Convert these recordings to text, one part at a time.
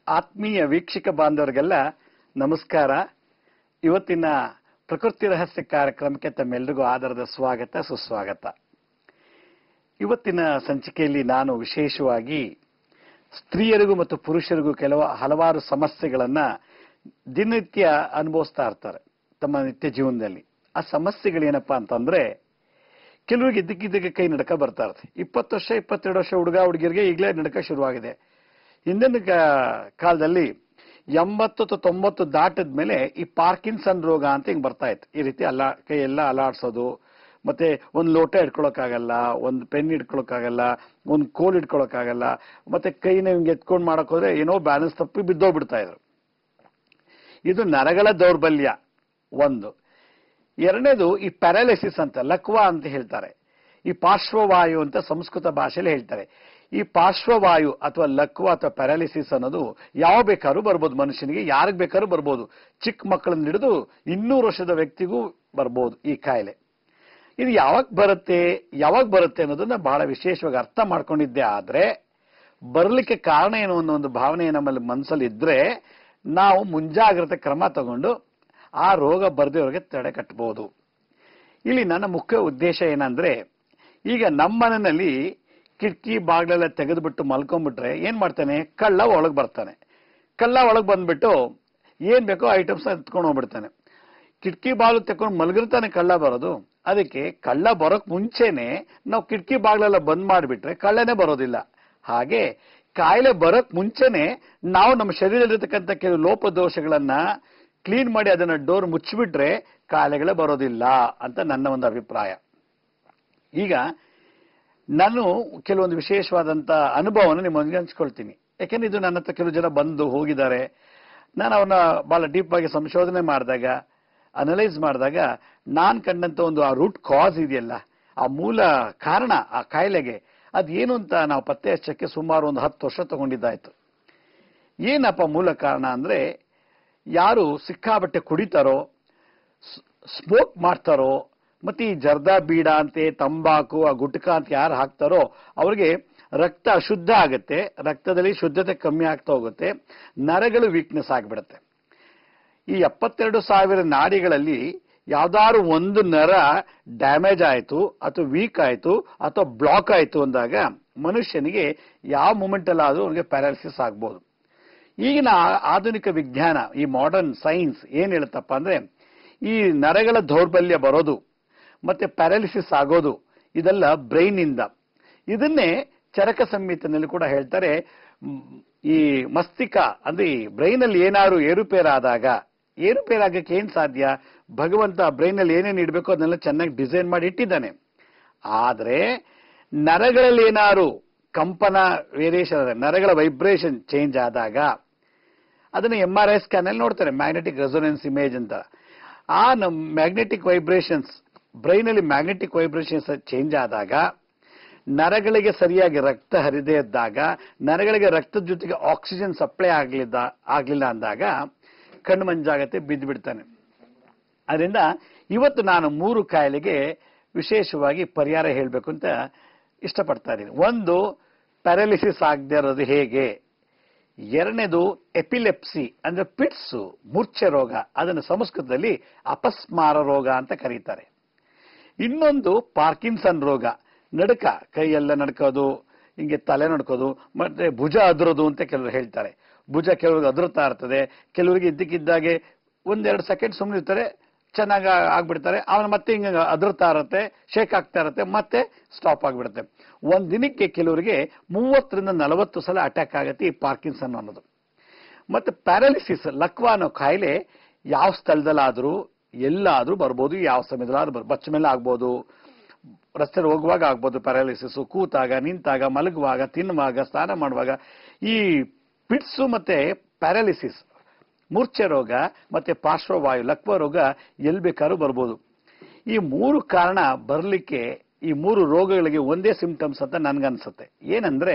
ಆತ್ಮೀಯ ವೀಕ್ಷಕ ಬಾಂಧವರಿಗೆಲ್ಲ ನಮಸ್ಕಾರ ಇವತ್ತಿನ ಪ್ರಕೃತಿ ರಹಸ್ಯ ಕಾರ್ಯಕ್ರಮಕ್ಕೆ ತಮ್ಮೆಲ್ಲರಿಗೂ ಆಧಾರದ ಸ್ವಾಗತ ಸುಸ್ವಾಗತ ಇವತ್ತಿನ ಸಂಚಿಕೆಯಲ್ಲಿ ನಾನು ವಿಶೇಷವಾಗಿ ಸ್ತ್ರೀಯರಿಗೂ ಮತ್ತು ಪುರುಷರಿಗೂ ಕೆಲವು ಹಲವಾರು ಸಮಸ್ಯೆಗಳನ್ನ ದಿನನಿತ್ಯ ಅನುಭವಿಸ್ತಾ ಇರ್ತಾರೆ ತಮ್ಮ ನಿತ್ಯ ಜೀವನದಲ್ಲಿ ಆ ಸಮಸ್ಯೆಗಳೇನಪ್ಪಾ ಅಂತಂದ್ರೆ ಕೆಲವರಿಗೆ ಇದ್ದಕ್ಕಿದ್ದಕ್ಕೆ ಕೈ ನಡಕ ಬರ್ತಾ ಇರುತ್ತೆ ಇಪ್ಪತ್ತು ವರ್ಷ ಇಪ್ಪತ್ತೆರಡು ವರ್ಷ ಹುಡುಗ ಹುಡುಗಿಯರಿಗೆ ಈಗಲೇ ನಡಕ ಶುರುವಾಗಿದೆ ಹಿಂದಿನ ಕಾ- ಕಾಲದಲ್ಲಿ ಎಂಬತ್ತು ಅಥವಾ ತೊಂಬತ್ತು ದಾಟದ ಮೇಲೆ ಈ ಪಾರ್ಕಿನ್ಸನ್ ರೋಗ ಅಂತ ಹಿಂಗ್ ಬರ್ತಾ ಇತ್ತು ಈ ರೀತಿ ಅಲ್ಲ ಕೈ ಎಲ್ಲ ಅಲ್ಲಾಡ್ಸೋದು ಮತ್ತೆ ಒಂದು ಲೋಟ ಇಟ್ಕೊಳಕ್ಕಾಗಲ್ಲ ಒಂದು ಪೆನ್ ಇಟ್ಕೊಳಕ್ಕಾಗಲ್ಲ ಒಂದು ಕೋಲ್ ಇಟ್ಕೊಳಕ್ಕಾಗಲ್ಲ ಮತ್ತೆ ಕೈನ ಹಿಂಗೆ ಎತ್ಕೊಂಡು ಮಾಡಕ್ ಹೋದ್ರೆ ಏನೋ ಬ್ಯಾಲೆನ್ಸ್ ತಪ್ಪಿ ಬಿದ್ದೋಗ್ಬಿಡ್ತಾ ಇದ್ರು ಇದು ನರಗಳ ದೌರ್ಬಲ್ಯ ಒಂದು ಎರಡನೇದು ಈ ಪ್ಯಾರಾಲಿಸಿಸ್ ಅಂತ ಲಕ್ವಾ ಅಂತ ಹೇಳ್ತಾರೆ ಈ ಪಾರ್ಶ್ವವಾಯು ಅಂತ ಸಂಸ್ಕೃತ ಭಾಷೆಯಲ್ಲಿ ಹೇಳ್ತಾರೆ ಈ ಪಾರ್ಶ್ವವಾಯು ಅಥವಾ ಲಕ್ವ ಅಥವಾ ಪ್ಯಾರಾಲಿಸಿಸ್ ಅನ್ನೋದು ಯಾವ ಬೇಕಾದ್ರೂ ಬರ್ಬೋದು ಮನುಷ್ಯನಿಗೆ ಯಾರಿಗ್ ಬೇಕಾದ್ರೂ ಬರ್ಬೋದು ಚಿಕ್ಕ ಮಕ್ಕಳನ್ನ ಹಿಡಿದು ಇನ್ನೂರು ವರ್ಷದ ವ್ಯಕ್ತಿಗೂ ಬರ್ಬೋದು ಈ ಕಾಯಿಲೆ ಇದು ಯಾವಾಗ ಬರುತ್ತೆ ಯಾವಾಗ ಬರುತ್ತೆ ಅನ್ನೋದನ್ನ ಬಹಳ ವಿಶೇಷವಾಗಿ ಅರ್ಥ ಮಾಡ್ಕೊಂಡಿದ್ದೆ ಆದ್ರೆ ಬರ್ಲಿಕ್ಕೆ ಕಾರಣ ಏನು ಅನ್ನೋ ಒಂದು ಭಾವನೆ ನಮ್ಮಲ್ಲಿ ಮನಸ್ಸಲ್ಲಿ ಇದ್ರೆ ನಾವು ಮುಂಜಾಗ್ರತೆ ಕ್ರಮ ತಗೊಂಡು ಆ ರೋಗ ಬರ್ದಿರೋರಿಗೆ ತಡೆ ಕಟ್ಟಬಹುದು ಇಲ್ಲಿ ನನ್ನ ಮುಖ್ಯ ಉದ್ದೇಶ ಏನಂದ್ರೆ ಈಗ ನಮ್ಮ ಮನೆಯಲ್ಲಿ ಕಿಟಕಿ ಬಾಗಿಲೆಲ್ಲ ತೆಗೆದುಬಿಟ್ಟು ಮಲ್ಕೊಂಡ್ಬಿಟ್ರೆ ಏನ್ ಮಾಡ್ತಾನೆ ಕಳ್ಳ ಒಳಗ್ ಬರ್ತಾನೆ ಕಳ್ಳ ಒಳಗ್ ಬಂದ್ಬಿಟ್ಟು ಏನ್ ಬೇಕೋ ಐಟಮ್ಸ್ ಎತ್ಕೊಂಡು ಹೋಗ್ಬಿಡ್ತಾನೆ ಕಿಟಕಿ ಬಾಗಿಲು ತಕೊಂಡು ಮಲಗಿರ್ತಾನೆ ಕಳ್ಳ ಬರೋದು ಅದಕ್ಕೆ ಕಳ್ಳ ಬರೋಕ್ ಮುಂಚೆನೆ ನಾವು ಕಿಟಕಿ ಬಾಗಿಲೆಲ್ಲ ಬಂದ್ ಮಾಡಿಬಿಟ್ರೆ ಕಳ್ಳನೇ ಬರೋದಿಲ್ಲ ಹಾಗೆ ಕಾಯಿಲೆ ಬರೋಕ್ ಮುಂಚೆನೆ ನಾವು ನಮ್ಮ ಶರೀರದಲ್ಲಿರ್ತಕ್ಕಂಥ ಕೆಲವು ಲೋಪದೋಷಗಳನ್ನ ಕ್ಲೀನ್ ಮಾಡಿ ಅದನ್ನ ಡೋರ್ ಮುಚ್ಚಿಬಿಟ್ರೆ ಕಾಯಿಲೆಗಳೇ ಬರೋದಿಲ್ಲ ಅಂತ ನನ್ನ ಒಂದು ಅಭಿಪ್ರಾಯ ಈಗ ನಾನು ಕೆಲವೊಂದು ವಿಶೇಷವಾದಂತ ಅನುಭವವನ್ನು ನಿಮ್ಮೊಂದಿಗೆ ಹಂಚ್ಕೊಳ್ತೀನಿ ಯಾಕೆಂದ್ರೆ ಇದು ನನ್ನ ಹತ್ರ ಕೆಲವು ಜನ ಬಂದು ಹೋಗಿದ್ದಾರೆ ನಾನು ಅವನ್ನ ಬಹಳ ಡೀಪ್ ಆಗಿ ಸಂಶೋಧನೆ ಮಾಡಿದಾಗ ಅನಲೈಸ್ ಮಾಡಿದಾಗ ನಾನ್ ಕಂಡಂತ ಒಂದು ಆ ರೂಟ್ ಕಾಸ್ ಇದೆಯಲ್ಲ ಆ ಮೂಲ ಕಾರಣ ಆ ಕಾಯಿಲೆಗೆ ಅದೇನು ಅಂತ ನಾವು ಪತ್ತೆ ಹಚ್ಚಕ್ಕೆ ಸುಮಾರು ಒಂದು ಹತ್ತು ವರ್ಷ ತಗೊಂಡಿದ್ದಾಯ್ತು ಏನಪ್ಪ ಮೂಲ ಕಾರಣ ಅಂದ್ರೆ ಯಾರು ಸಿಕ್ಕಾಬಟ್ಟೆ ಕುಡಿತಾರೋ ಸ್ಮೋಕ್ ಮಾಡ್ತಾರೋ ಮತ್ತೆ ಈ ಜರ್ದಾ ಬೀಡ ಅಂತೆ ತಂಬಾಕು ಆ ಗುಟ್ಕ ಅಂತ ಯಾರು ಹಾಕ್ತಾರೋ ಅವ್ರಿಗೆ ರಕ್ತ ಅಶುದ್ಧ ಆಗುತ್ತೆ ರಕ್ತದಲ್ಲಿ ಶುದ್ಧತೆ ಕಮ್ಮಿ ಆಗ್ತಾ ಹೋಗುತ್ತೆ ನರಗಳು ವೀಕ್ನೆಸ್ ಆಗಿಬಿಡುತ್ತೆ ಈ ಎಪ್ಪತ್ತೆರಡು ಸಾವಿರ ನಾಡಿಗಳಲ್ಲಿ ಯಾವ್ದಾದ್ರು ಒಂದು ನರ ಡ್ಯಾಮೇಜ್ ಆಯ್ತು ಅಥವಾ ವೀಕ್ ಆಯ್ತು ಅಥವಾ ಬ್ಲಾಕ್ ಆಯ್ತು ಅಂದಾಗ ಮನುಷ್ಯನಿಗೆ ಯಾವ ಮೂಮೆಂಟ್ ಅಲ್ಲಾದ್ರೂ ಅವನಿಗೆ ಪ್ಯಾರಾಲಿಸಿಸ್ ಆಗ್ಬೋದು ಈಗಿನ ಆ- ಆಧುನಿಕ ವಿಜ್ಞಾನ ಈ ಮಾಡರ್ನ್ ಸೈನ್ಸ್ ಏನ್ ಹೇಳುತ್ತಪ್ಪ ಅಂದ್ರೆ ಈ ನರಗಳ ದೌರ್ಬಲ್ಯ ಬರೋದು ಮತ್ತೆ ಪ್ಯಾರಾಲಿಸಿಸ್ ಆಗೋದು ಇದೆಲ್ಲ ಬ್ರೈನ್ ಇಂದ ಇದನ್ನೇ ಚರಕ ಸಂಹಿತೆನಲ್ಲಿ ಕೂಡ ಹೇಳ್ತಾರೆ ಮ್, ಈ ಮಸ್ತಿಕ ಅಂದ್ರೆ ಈ ಬ್ರೈನ್ ಅಲ್ಲಿ ಏನಾದ್ರು ಏರುಪೇರಾದಾಗ ಏರುಪೇರಾಗಕ್ಕೆ ಏನ್ ಸಾಧ್ಯ ಭಗವಂತ ಬ್ರೈನ್ ಅಲ್ಲಿ ಏನೇನು ಇಡಬೇಕು ಅದನ್ನೆಲ್ಲ ಚೆನ್ನಾಗಿ ಡಿಸೈನ್ ಮಾಡಿ ಇಟ್ಟಿದ್ದಾನೆ ಆದ್ರೆ ನರಗಳಲ್ಲಿ ಏನಾದ್ರು ಕಂಪನ ವೇರಿಯೇಷನ್ ನರಗಳ ವೈಬ್ರೇಷನ್ ಚೇಂಜ್ ಆದಾಗ ಅದನ್ನ ಎಂ ಆರ್ ಐ ಸ್ಕ್ಯಾನ್ ಅಲ್ಲಿ ನೋಡ್ತಾರೆ ಮ್ಯಾಗ್ನೆಟಿಕ್ ರೆಸೊನೆನ್ಸ್ ಇಮೇಜ್ ಅಂತ ಆ ನಮ್ ಮ್ಯಾಗ್ನೆಟಿಕ್ ವೈಬ್ರೇಷನ್ಸ್ ಬ್ರೈನ್ ಅಲ್ಲಿ ಮ್ಯಾಗ್ನೆಟಿಕ್ ವೈಬ್ರೇಷನ್ಸ್ ಚೇಂಜ್ ಆದಾಗ ನರಗಳಿಗೆ ಸರಿಯಾಗಿ ರಕ್ತ ಹರಿದೇ ಇದ್ದಾಗ ನರಗಳಿಗೆ ರಕ್ತದ ಜೊತೆಗೆ ಆಕ್ಸಿಜನ್ ಸಪ್ಲೈ ಆಗ್ಲಿದ್ದ ಆಗ್ಲಿಲ್ಲ ಅಂದಾಗ ಕಣ್ಣು ಮಂಜಾಗತ್ತೆ ಬಿದ್ದು ಬಿಡ್ತಾನೆ ಅದರಿಂದ ಇವತ್ತು ನಾನು ಮೂರು ಕಾಯಿಲೆಗೆ ವಿಶೇಷವಾಗಿ ಪರಿಹಾರ ಹೇಳಬೇಕು ಅಂತ ಇಷ್ಟಪಡ್ತಾ ಇದ್ದೀನಿ ಒಂದು ಪ್ಯಾರಾಲಿಸಿಸ್ ಆಗದೆ ಇರೋದು ಹೇಗೆ ಎರಡನೇದು ಎಪಿಲೆಪ್ಸಿ ಅಂದ್ರೆ ಪಿಟ್ಸು ಮೂರ್ಛೆ ರೋಗ ಅದನ್ನು ಸಂಸ್ಕೃತದಲ್ಲಿ ಅಪಸ್ಮಾರ ರೋಗ ಅಂತ ಕರೀತಾರೆ ಇನ್ನೊಂದು ಪಾರ್ಕಿನ್ಸನ್ ರೋಗ ನಡುಕ ಕೈಯೆಲ್ಲ ನಡ್ಕೋದು ಹಿಂಗೆ ತಲೆ ನಡ್ಕೋದು ಮತ್ತೆ ಭುಜ ಅದ್ರೋದು ಅಂತ ಕೆಲವರು ಹೇಳ್ತಾರೆ ಭುಜ ಕೆಲವ್ರಿಗೆ ಅದ್ರುತ್ತಾ ಇರ್ತದೆ ಕೆಲವರಿಗೆ ಇದ್ದಕ್ಕಿದ್ದಾಗೆ ಒಂದೆರಡು ಸೆಕೆಂಡ್ ಸುಮ್ಮನೆ ಇರ್ತಾರೆ ಚೆನ್ನಾಗಿ ಆಗ್ಬಿಡ್ತಾರೆ ಅವನ ಮತ್ತೆ ಹಿಂಗ ಅದ್ರತಾ ಇರುತ್ತೆ ಶೇಕ್ ಆಗ್ತಾ ಇರುತ್ತೆ ಮತ್ತೆ ಸ್ಟಾಪ್ ಆಗ್ಬಿಡುತ್ತೆ ಒಂದ್ ದಿನಕ್ಕೆ ಕೆಲವರಿಗೆ ಮೂವತ್ತರಿಂದ ನಲವತ್ತು ಸಲ ಅಟ್ಯಾಕ್ ಆಗುತ್ತೆ ಈ ಪಾರ್ಕಿನ್ಸನ್ ಅನ್ನೋದು ಮತ್ತೆ ಪ್ಯಾರಾಲಿಸಿಸ್ ಲಕ್ವಾ ಅನ್ನೋ ಕಾಯಿಲೆ ಯಾವ ಸ್ಥಳದಲ್ಲಾದ್ರೂ ಎಲ್ಲಾದ್ರೂ ಬರ್ಬೋದು ಯಾವ ಸಮಯದಲ್ಲಾದ್ರೂ ಬರ್ಬೋದು ಬಚ್ಚ ಮೇಲೆ ಆಗ್ಬೋದು ರಸ್ತೆ ಹೋಗುವಾಗ ಆಗ್ಬೋದು ಪ್ಯಾರಾಲಿಸಿಸ್ ಕೂತಾಗ ನಿಂತಾಗ ಮಲಗುವಾಗ ತಿನ್ನುವಾಗ ಸ್ನಾನ ಮಾಡುವಾಗ ಈ ಪಿಟ್ಸು ಮತ್ತೆ ಪ್ಯಾರಾಲಿಸಿಸ್ ಮೂರ್ಛೆ ರೋಗ ಮತ್ತೆ ಪಾರ್ಶ್ವವಾಯು ಲಕ್ವ ರೋಗ ಎಲ್ಲಿ ಬೇಕಾದ್ರೂ ಬರ್ಬೋದು ಈ ಮೂರು ಕಾರಣ ಬರಲಿಕ್ಕೆ ಈ ಮೂರು ರೋಗಗಳಿಗೆ ಒಂದೇ ಸಿಂಪ್ಟಮ್ಸ್ ಅಂತ ನನ್ಗನ್ಸುತ್ತೆ ಏನಂದ್ರೆ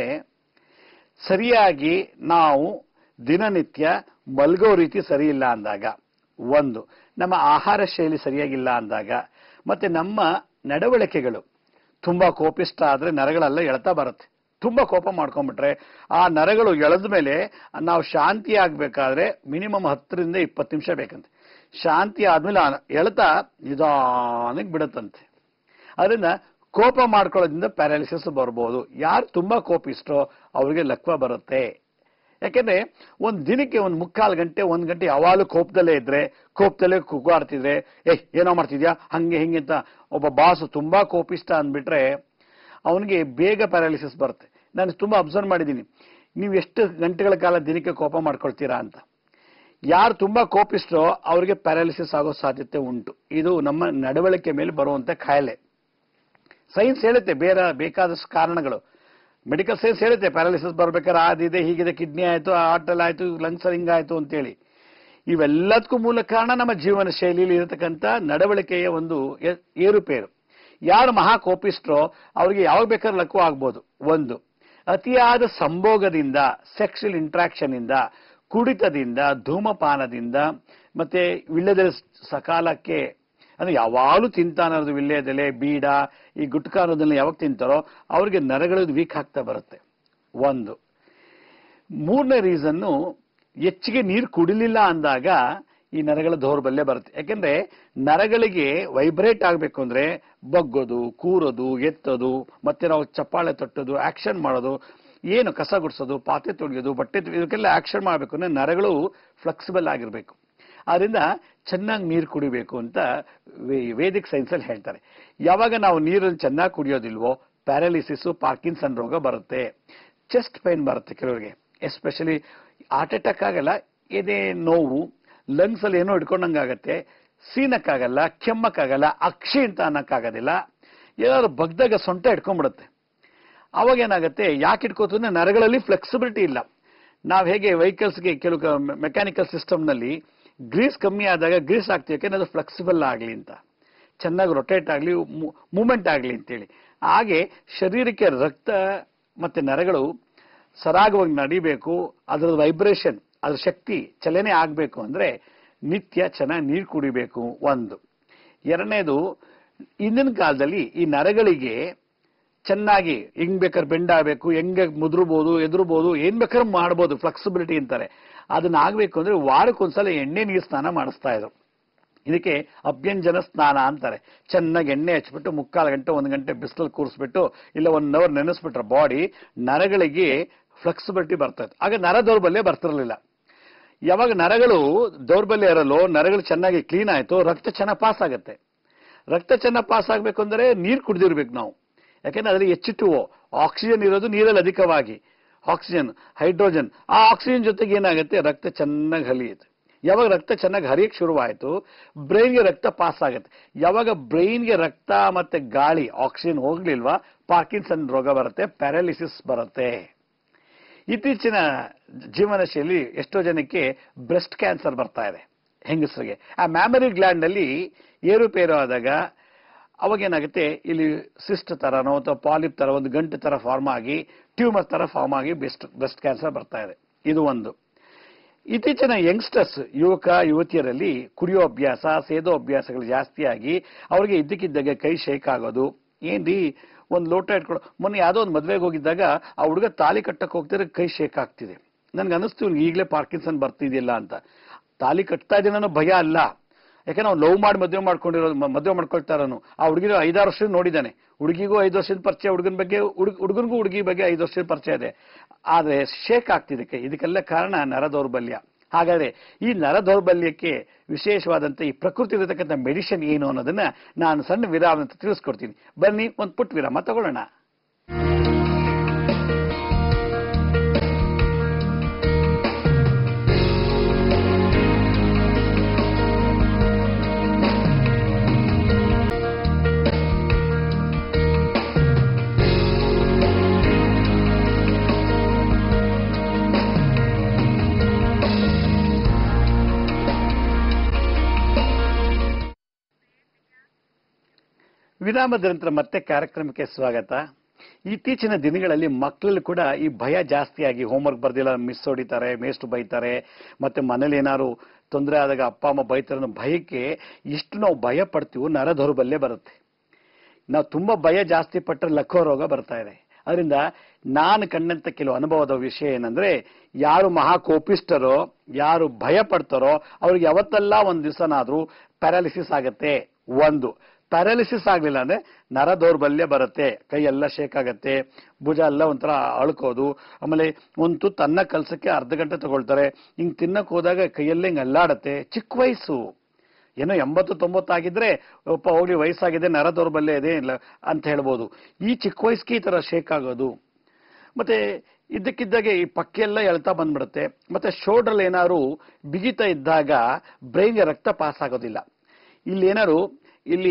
ಸರಿಯಾಗಿ ನಾವು ದಿನನಿತ್ಯ ಮಲ್ಗೋ ರೀತಿ ಸರಿ ಇಲ್ಲ ಅಂದಾಗ ಒಂದು ನಮ್ಮ ಆಹಾರ ಶೈಲಿ ಸರಿಯಾಗಿಲ್ಲ ಅಂದಾಗ ಮತ್ತೆ ನಮ್ಮ ನಡವಳಿಕೆಗಳು ತುಂಬಾ ಕೋಪಿಷ್ಟ ಆದ್ರೆ ನರಗಳೆಲ್ಲ ಎಳ್ತಾ ಬರುತ್ತೆ ತುಂಬಾ ಕೋಪ ಮಾಡ್ಕೊಂಡ್ಬಿಟ್ರೆ ಆ ನರಗಳು ಎಳೆದ ಮೇಲೆ ನಾವು ಶಾಂತಿ ಆಗ್ಬೇಕಾದ್ರೆ ಮಿನಿಮಮ್ ಹತ್ತರಿಂದ ಇಪ್ಪತ್ತು ನಿಮಿಷ ಬೇಕಂತೆ ಶಾಂತಿ ಆದ್ಮೇಲೆ ಆ ಎಳ್ತಾ ನಿಧಾನಕ್ಕೆ ಬಿಡುತ್ತಂತೆ ಅದರಿಂದ ಕೋಪ ಮಾಡ್ಕೊಳ್ಳೋದ್ರಿಂದ ಪ್ಯಾರಾಲಿಸಿಸ್ ಬರ್ಬೋದು ಯಾರು ತುಂಬಾ ಕೋಪಿಸ್ತೋ ಅವರಿಗೆ ಲಕ್ವ ಬರುತ್ತೆ ಯಾಕೆಂದ್ರೆ ಒಂದ್ ದಿನಕ್ಕೆ ಒಂದ್ ಮುಕ್ಕಾಲು ಗಂಟೆ ಒಂದ್ ಗಂಟೆ ಯಾವಾಗಲೂ ಕೋಪದಲ್ಲೇ ಇದ್ರೆ ಕೋಪದಲ್ಲೇ ಕುಗ್ಗಾಡ್ತಿದ್ರೆ ಏಯ್ ಏನೋ ಮಾಡ್ತಿದ್ಯಾ ಹಂಗೆ ಹಿಂಗೆ ಅಂತ ಒಬ್ಬ ಬಾಸು ತುಂಬಾ ಕೋಪಿಷ್ಟ ಅಂದ್ಬಿಟ್ರೆ ಅವನಿಗೆ ಬೇಗ ಪ್ಯಾರಾಲಿಸಿಸ್ ಬರುತ್ತೆ ನಾನು ತುಂಬಾ ಅಬ್ಸರ್ವ್ ಮಾಡಿದ್ದೀನಿ ನೀವು ಎಷ್ಟು ಗಂಟೆಗಳ ಕಾಲ ದಿನಕ್ಕೆ ಕೋಪ ಮಾಡ್ಕೊಳ್ತೀರಾ ಅಂತ ಯಾರು ತುಂಬಾ ಕೋಪಿಸ್ತೋ ಅವರಿಗೆ ಪ್ಯಾರಾಲಿಸಿಸ್ ಆಗೋ ಸಾಧ್ಯತೆ ಉಂಟು ಇದು ನಮ್ಮ ನಡವಳಿಕೆ ಮೇಲೆ ಬರುವಂತ ಕಾಯಿಲೆ ಸೈನ್ಸ್ ಹೇಳುತ್ತೆ ಬೇರೆ ಬೇಕಾದಷ್ಟು ಕಾರಣಗಳು ಮೆಡಿಕಲ್ ಸೈನ್ಸ್ ಹೇಳುತ್ತೆ ಪ್ಯಾರಾಲಿಸಿಸ್ ಬರ್ಬೇಕಾದ್ರೆ ಅದಿದೆ ಹೀಗಿದೆ ಕಿಡ್ನಿ ಆಯ್ತು ಹಾರ್ಟಲ್ ಆಯ್ತು ಲಂಗ್ಸ್ ಹಿಂಗಾಯ್ತು ಅಂತೇಳಿ ಇವೆಲ್ಲದಕ್ಕೂ ಮೂಲ ಕಾರಣ ನಮ್ಮ ಜೀವನ ಶೈಲಿಯಲ್ಲಿ ಇರತಕ್ಕಂಥ ನಡವಳಿಕೆಯ ಒಂದು ಏ- ಏರುಪೇರು ಯಾರು ಮಹಾ ಕೋಪಿಸ್ಟ್ರೋ ಅವರಿಗೆ ಯಾವಾಗ ಬೇಕಾದ್ರೂ ಲಕ್ವ ಆಗ್ಬೋದು ಒಂದು ಅತಿಯಾದ ಸಂಭೋಗದಿಂದ ಸೆಕ್ಷುವಲ್ ಇಂಟ್ರಾಕ್ಷನ್ ಇಂದ ಕುಡಿತದಿಂದ ಧೂಮಪಾನದಿಂದ ಮತ್ತೆ ವಿಳ್ಯದೆಲೆ ಸಕಾಲಕ್ಕೆ ಅಂದ್ರೆ ಯಾವಾಗಲೂ ತಿಂತಾನದು ವಿಳ್ಯದೆಲೆ ಬೀಡ ಈ ಗುಟ್ಕಾ ಅನ್ನೋದನ್ನ ಯಾವಾಗ ತಿಂತಾರೋ ಅವ್ರಿಗೆ ನರಗಳು ವೀಕ್ ಆಗ್ತಾ ಬರುತ್ತೆ ಒಂದು ಮೂರನೇ ರೀಸನ್ನು ಹೆಚ್ಚಿಗೆ ನೀರು ಕುಡಿಲಿಲ್ಲ ಅಂದಾಗ ಈ ನರಗಳ ದೌರ್ಬಲ್ಯ ಬರುತ್ತೆ ಯಾಕೆಂದ್ರೆ ನರಗಳಿಗೆ ವೈಬ್ರೇಟ್ ಆಗಬೇಕು ಅಂದ್ರೆ ಬಗ್ಗೋದು ಕೂರೋದು ಎತ್ತೋದು ಮತ್ತೆ ನಾವು ಚಪ್ಪಾಳೆ ತಟ್ಟೋದು ಆಕ್ಷನ್ ಮಾಡೋದು ಏನು ಕಸ ಗುಡಿಸೋದು ಪಾತ್ರೆ ತೊಳೆಯೋದು ಬಟ್ಟೆ ತೊಳೆಯೋದು, ಇದಕ್ಕೆಲ್ಲ ಆಕ್ಷನ್ ಮಾಡಬೇಕು ಅಂದ್ರೆ ನರಗಳು ಫ್ಲೆಕ್ಸಿಬಲ್ ಆಗಿರ್ಬೇಕು ಆದ್ರಿಂದ ಚೆನ್ನಾಗಿ ನೀರು ಕುಡಿಬೇಕು ಅಂತ ವೇ- ವೇದಿಕ್ ಸೈನ್ಸ್ ಅಲ್ಲಿ ಹೇಳ್ತಾರೆ ಯಾವಾಗ ನಾವು ನೀರನ್ನು ಚೆನ್ನಾಗಿ ಕುಡಿಯೋದಿಲ್ವೋ ಪ್ಯಾರಾಲಿಸಿಸ್ ಪಾರ್ಕಿನ್ಸನ್ ರೋಗ ಬರುತ್ತೆ ಚೆಸ್ಟ್ ಪೈನ್ ಬರುತ್ತೆ ಕೆಲವರಿಗೆ ಎಸ್ಪೆಷಲಿ ಹಾರ್ಟ್ ಅಟ್ಯಾಕ್ ಆಗಲ್ಲ ಎದೆ ನೋವು ಲಂಗ್ಸ್ ಅಲ್ಲಿ ಏನೋ ಹಿಡ್ಕೊಂಡಂಗಾಗತ್ತೆ ಸೀನಕ್ಕಾಗಲ್ಲ ಕೆಮ್ಮಕ್ಕಾಗಲ್ಲ ಅಕ್ಷಿ ಅಂತ ಅನ್ನಕ್ಕಾಗೋದಿಲ್ಲ ಏನಾದ್ರು ಬಗ್ದಾಗ ಸೊಂಟ ಹಿಡ್ಕೊಂಡ್ಬಿಡುತ್ತೆ ಅವಾಗ ಏನಾಗುತ್ತೆ ಯಾಕೆ ಇಟ್ಕೋತು ಅಂದ್ರೆ ನರಗಳಲ್ಲಿ ಫ್ಲೆಕ್ಸಿಬಿಲಿಟಿ ಇಲ್ಲ ನಾವು ಹೇಗೆ ವೆಹಿಕಲ್ಸ್ಗೆ ಕೆಲವು ಮೆಕ್ಯಾನಿಕಲ್ ಸಿಸ್ಟಮ್ನಲ್ಲಿ ಗ್ರೀಸ್ ಕಮ್ಮಿ ಆದಾಗ ಗ್ರೀಸ್ ಹಾಕ್ತೀವಿ ಯಾಕೆಂದ್ರೆ ಅದು ಫ್ಲೆಕ್ಸಿಬಲ್ ಆಗಲಿ ಅಂತ ಚೆನ್ನಾಗಿ ರೊಟೇಟ್ ಆಗಲಿ ಮೂಮೆಂಟ್ ಆಗಲಿ ಅಂತೇಳಿ ಹಾಗೆ ಶರೀರಕ್ಕೆ ರಕ್ತ ಮತ್ತೆ ನರಗಳು ಸರಾಗವಾಗಿ ನಡಿಬೇಕು ಅದರ ವೈಬ್ರೇಷನ್ ಅದ್ರ ಶಕ್ತಿ ಚಲನೆ ಆಗಬೇಕು ಅಂದ್ರೆ ನಿತ್ಯ ಚೆನ್ನಾಗಿ ನೀರು ಕುಡಿಬೇಕು ಒಂದು ಎರಡನೇದು ಇಂದಿನ ಕಾಲದಲ್ಲಿ ಈ ನರಗಳಿಗೆ ಚೆನ್ನಾಗಿ ಹೆಂಗ್ ಬೇಕಾದ್ರೆ ಬೆಂಡ್ ಆಗಬೇಕು ಹೆಂಗೆ ಮುದ್ರಬಹುದು ಎದುರ್ಬೋದು ಏನ್ ಬೇಕಾದ್ರೆ ಮಾಡ್ಬೋದು ಫ್ಲೆಕ್ಸಿಬಿಲಿಟಿ ಅಂತಾರೆ ಅದನ್ನ ಆಗ್ಬೇಕು ಅಂದ್ರೆ ವಾರಕ್ಕೊಂದ್ಸಲ ಎಣ್ಣೆ ನೀರು ಸ್ನಾನ ಮಾಡಿಸ್ತಾ ಇದ್ರು ಇದಕ್ಕೆ ಅಭ್ಯಂಜನ ಸ್ನಾನ ಅಂತಾರೆ ಚೆನ್ನಾಗಿ ಎಣ್ಣೆ ಹಚ್ಬಿಟ್ಟು ಮುಕ್ಕಾಲು ಗಂಟೆ ಒಂದು ಗಂಟೆ ಬಿಸಿಲಲ್ಲಿ ಕೂರಿಸ್ಬಿಟ್ಟು ಇಲ್ಲ ಒನ್ ಅವರ್ ನೆನೆಸ್ಬಿಟ್ರೆ ಬಾಡಿ ನರಗಳಿಗೆ ಫ್ಲೆಕ್ಸಿಬಿಲಿಟಿ ಬರ್ತಾ ಇತ್ತು ಆಗ ನರ ದೌರ್ಬಲ್ಯ ಬರ್ತಿರ್ಲಿಲ್ಲ ಯಾವಾಗ ನರಗಳು ದೌರ್ಬಲ್ಯ ಇರಲ್ಲೋ ನರಗಳು ಚೆನ್ನಾಗಿ ಕ್ಲೀನ್ ಆಯ್ತು ರಕ್ತ ಚೆನ್ನಾಗಿ ಪಾಸ್ ಆಗುತ್ತೆ ರಕ್ತ ಚೆನ್ನಾಗಿ ಪಾಸ್ ಆಗ್ಬೇಕು ಅಂದ್ರೆ ನೀರು ಕುಡಿದಿರ್ಬೇಕು ನಾವು ಯಾಕೆಂದ್ರೆ ಅದರಲ್ಲಿ ಹೆಚ್ಚಿಟ್ಟು ಆಕ್ಸಿಜನ್ ಇರೋದು ನೀರಲ್ಲಿ ಅಧಿಕವಾಗಿ ಆಕ್ಸಿಜನ್ ಹೈಡ್ರೋಜನ್ ಆ ಆಕ್ಸಿಜನ್ ಜೊತೆಗೆ ಏನಾಗುತ್ತೆ ರಕ್ತ ಚೆನ್ನಾಗಿ ಹರಿಯುತ್ತೆ ಯಾವಾಗ ರಕ್ತ ಚೆನ್ನಾಗಿ ಹರಿಯಕ್ಕೆ ಶುರುವಾಯಿತು ಬ್ರೈನ್ಗೆ ರಕ್ತ ಪಾಸ್ ಆಗುತ್ತೆ ಯಾವಾಗ ಬ್ರೈನ್ಗೆ ರಕ್ತ ಮತ್ತೆ ಗಾಳಿ ಆಕ್ಸಿಜನ್ ಹೋಗ್ಲಿಲ್ವಾ ಪಾರ್ಕಿನ್ಸನ್ ರೋಗ ಬರುತ್ತೆ ಪ್ಯಾರಾಲಿಸಿಸ್ ಬರುತ್ತೆ ಇತ್ತೀಚಿನ ಜೀವನ ಶೈಲಿ ಎಷ್ಟೋ ಜನಕ್ಕೆ ಬ್ರೆಸ್ಟ್ ಕ್ಯಾನ್ಸರ್ ಬರ್ತಾ ಇದೆ ಹೆಂಗಸರಿಗೆ ಆ ಮ್ಯಾಮರಿ ಗ್ಲ್ಯಾಂಡ್ ಅಲ್ಲಿ ಏರುಪೇರು ಆದಾಗ ಅವಾಗ ಏನಾಗುತ್ತೆ ಇಲ್ಲಿ ಸಿಸ್ಟ್ ತರನೋ ಅಥವಾ ಪಾಲಿಪ್ ತರ ಒಂದು ಗಂಟು ತರ ಫಾರ್ಮ್ ಆಗಿ ಟ್ಯೂಮರ್ ತರ ಫಾರ್ಮ್ ಆಗಿ ಬೆಸ್ಟ್ ಬ್ರೆಸ್ಟ್ ಕ್ಯಾನ್ಸರ್ ಬರ್ತಾ ಇದೆ ಇದು ಒಂದು ಇತ್ತೀಚಿನ ಯಂಗ್ಸ್ಟರ್ಸ್ ಯುವಕ ಯುವತಿಯರಲ್ಲಿ ಕುಡಿಯೋ ಅಭ್ಯಾಸ ಸೇದೋ ಅಭ್ಯಾಸಗಳು ಜಾಸ್ತಿ ಆಗಿ ಅವ್ರಿಗೆ ಇದ್ದಕ್ಕಿದ್ದಾಗ ಕೈ ಶೇಕ್ ಆಗೋದು ಏನ್ರಿ ಒಂದು ಲೋಟ ಇಟ್ಕೊಳ್ಳೋ ಮೊನ್ನೆ ಯಾವುದೋ ಒಂದು ಮದ್ವೆಗೆ ಹೋಗಿದ್ದಾಗ ಆ ಹುಡುಗ ತಾಲಿ ಕಟ್ಟಕ್ಕೆ ಹೋಗ್ತಿದ್ರೆ ಕೈ ಶೇಕ್ ಆಗ್ತಿದೆ ನನ್ಗೆ ಅನಿಸ್ತು ಇವ್ನಿಗೆ ಈಗಲೇ ಪಾರ್ಕಿನ್ಸನ್ ಬರ್ತಿದೆಯಲ್ಲ ಅಂತ ತಾಲಿ ಕಟ್ತಾ ಇದ್ದೀನಿ ಅನ್ನೋ ಭಯ ಅಲ್ಲ ಯಾಕಂದ್ರೆ ಅವ್ನು ಲವ್ ಮಾಡಿ ಮದುವೆ ಮಾಡ್ಕೊಂಡಿರೋದು ಮ- ಮದುವೆ ಮಾಡ್ಕೊಳ್ತಾ ಇರೋನು ಆ ಹುಡುಗಿನ ಐದಾರು ವರ್ಷ ನೋಡಿದ್ದಾನೆ ಹುಡುಗಿಗೂ ಐದು ವರ್ಷದ ಪರಿಚಯ ಹುಡುಗನ ಬಗ್ಗೆ ಹುಡುಗ ಹುಡುಗನಿಗೂ ಹುಡುಗಿ ಬಗ್ಗೆ ಐದು ವರ್ಷದ ಪರಿಚಯ ಇದೆ ಆದ್ರೆ ಶೇಕ್ ಆಗ್ತಿದೆ ಕೈ ಇದಕ್ಕೆಲ್ಲ ಕಾರಣ ನರ ದೌರ್ಬಲ್ಯ ಹಾಗಾದ್ರೆ ಈ ನರ ದೌರ್ಬಲ್ಯಕ್ಕೆ ವಿಶೇಷವಾದಂತ ಈ ಪ್ರಕೃತಿ ಇರತಕ್ಕಂಥ ಮೆಡಿಸಿನ್ ಏನು ಅನ್ನೋದನ್ನ ನಾನು ಸಣ್ಣ ವಿರಾಮ ಅಂತ ತಿಳಿಸ್ಕೊಡ್ತೀನಿ ಬನ್ನಿ ಒಂದು ಪುಟ್ ವಿರಾಮ ತಗೊಳ್ಳೋಣ ವಿರಾಮದ ನಂತರ ಮತ್ತೆ ಕಾರ್ಯಕ್ರಮಕ್ಕೆ ಸ್ವಾಗತ ಇತ್ತೀಚಿನ ದಿನಗಳಲ್ಲಿ ಮಕ್ಕಳಲ್ಲಿ ಕೂಡ ಈ ಭಯ ಜಾಸ್ತಿಯಾಗಿ ಹೋಮ್ವರ್ಕ್ ಬರ್ದಿಲ್ಲ ಮಿಸ್ ಹೊಡಿತಾರೆ ಮೇಸ್ಟ್ ಬೈತಾರೆ ಮತ್ತೆ ಮನೇಲಿ ಏನಾದ್ರು ತೊಂದರೆ ಆದಾಗ ಅಪ್ಪ ಅಮ್ಮ ಬೈತಾರೆ ಅನ್ನೋ ಭಯಕ್ಕೆ ಎಷ್ಟು ನಾವು ಭಯ ಪಡ್ತೀವೋ ನರ ದೌರ್ಬಲ್ಯ ಬರುತ್ತೆ ನಾವು ತುಂಬಾ ಭಯ ಜಾಸ್ತಿ ಪಟ್ಟರೆ ಲಕ್ಕೋ ರೋಗ ಬರ್ತಾ ಇದೆ ಅದರಿಂದ ನಾನು ಕಂಡಂತ ಕೆಲವು ಅನುಭವದ ವಿಷಯ ಏನಂದ್ರೆ ಯಾರು ಮಹಾ ಕೋಪಿಸ್ಟರೋ ಯಾರು ಭಯ ಪಡ್ತಾರೋ ಅವ್ರಿಗೆ ಯಾವತ್ತೆಲ್ಲ ಒಂದ್ ದಿವಸನಾದ್ರೂ ಪ್ಯಾರಾಲಿಸಿಸ್ ಆಗತ್ತೆ ಒಂದು ಪ್ಯಾರಾಲಿಸಿಸ್ ಆಗ್ಲಿಲ್ಲ ಅಂದ್ರೆ ನರ ದೌರ್ಬಲ್ಯ ಬರುತ್ತೆ ಕೈ ಎಲ್ಲ ಶೇಕ್ ಆಗತ್ತೆ ಭುಜ ಎಲ್ಲ ಒಂಥರ ಅಳ್ಕೋದು ಆಮೇಲೆ ಒಂದು ತುತ್ತು ಅನ್ನ ಕಲ್ಸಕ್ಕೆ ಅರ್ಧ ಗಂಟೆ ತಗೊಳ್ತಾರೆ ಹಿಂಗ್ ತಿನ್ನಕ್ ಹೋದಾಗ ಕೈಯಲ್ಲೇ ಹಿಂಗ್ ಅಲ್ಲಾಡತ್ತೆ ಚಿಕ್ಕ ವಯಸ್ಸು ಏನೋ ಎಂಬತ್ತು ತೊಂಬತ್ತಾಗಿದ್ರೆ ಒಪ್ಪ ಹೋಗ್ಲಿ ವಯಸ್ಸಾಗಿದೆ ನರ ದೌರ್ಬಲ್ಯ ಇದೆ ಇಲ್ಲ ಅಂತ ಹೇಳ್ಬೋದು ಈ ಚಿಕ್ಕ ವಯಸ್ಸಿಗೆ ಈ ತರ ಶೇಕ್ ಆಗೋದು ಮತ್ತೆ ಇದ್ದಕ್ಕಿದ್ದಾಗೆ ಈ ಪಕ್ಕೆಲ್ಲ ಎಳ್ತಾ ಬಂದ್ಬಿಡುತ್ತೆ ಮತ್ತೆ ಶೋಲ್ಡರ್ ಏನಾದ್ರು ಬಿಗಿತಾ ಇದ್ದಾಗ ಬ್ರೈನ್ಗೆ ರಕ್ತ ಪಾಸ್ ಆಗೋದಿಲ್ಲ ಇಲ್ಲಿ ಏನಾದ್ರು ಇಲ್ಲಿ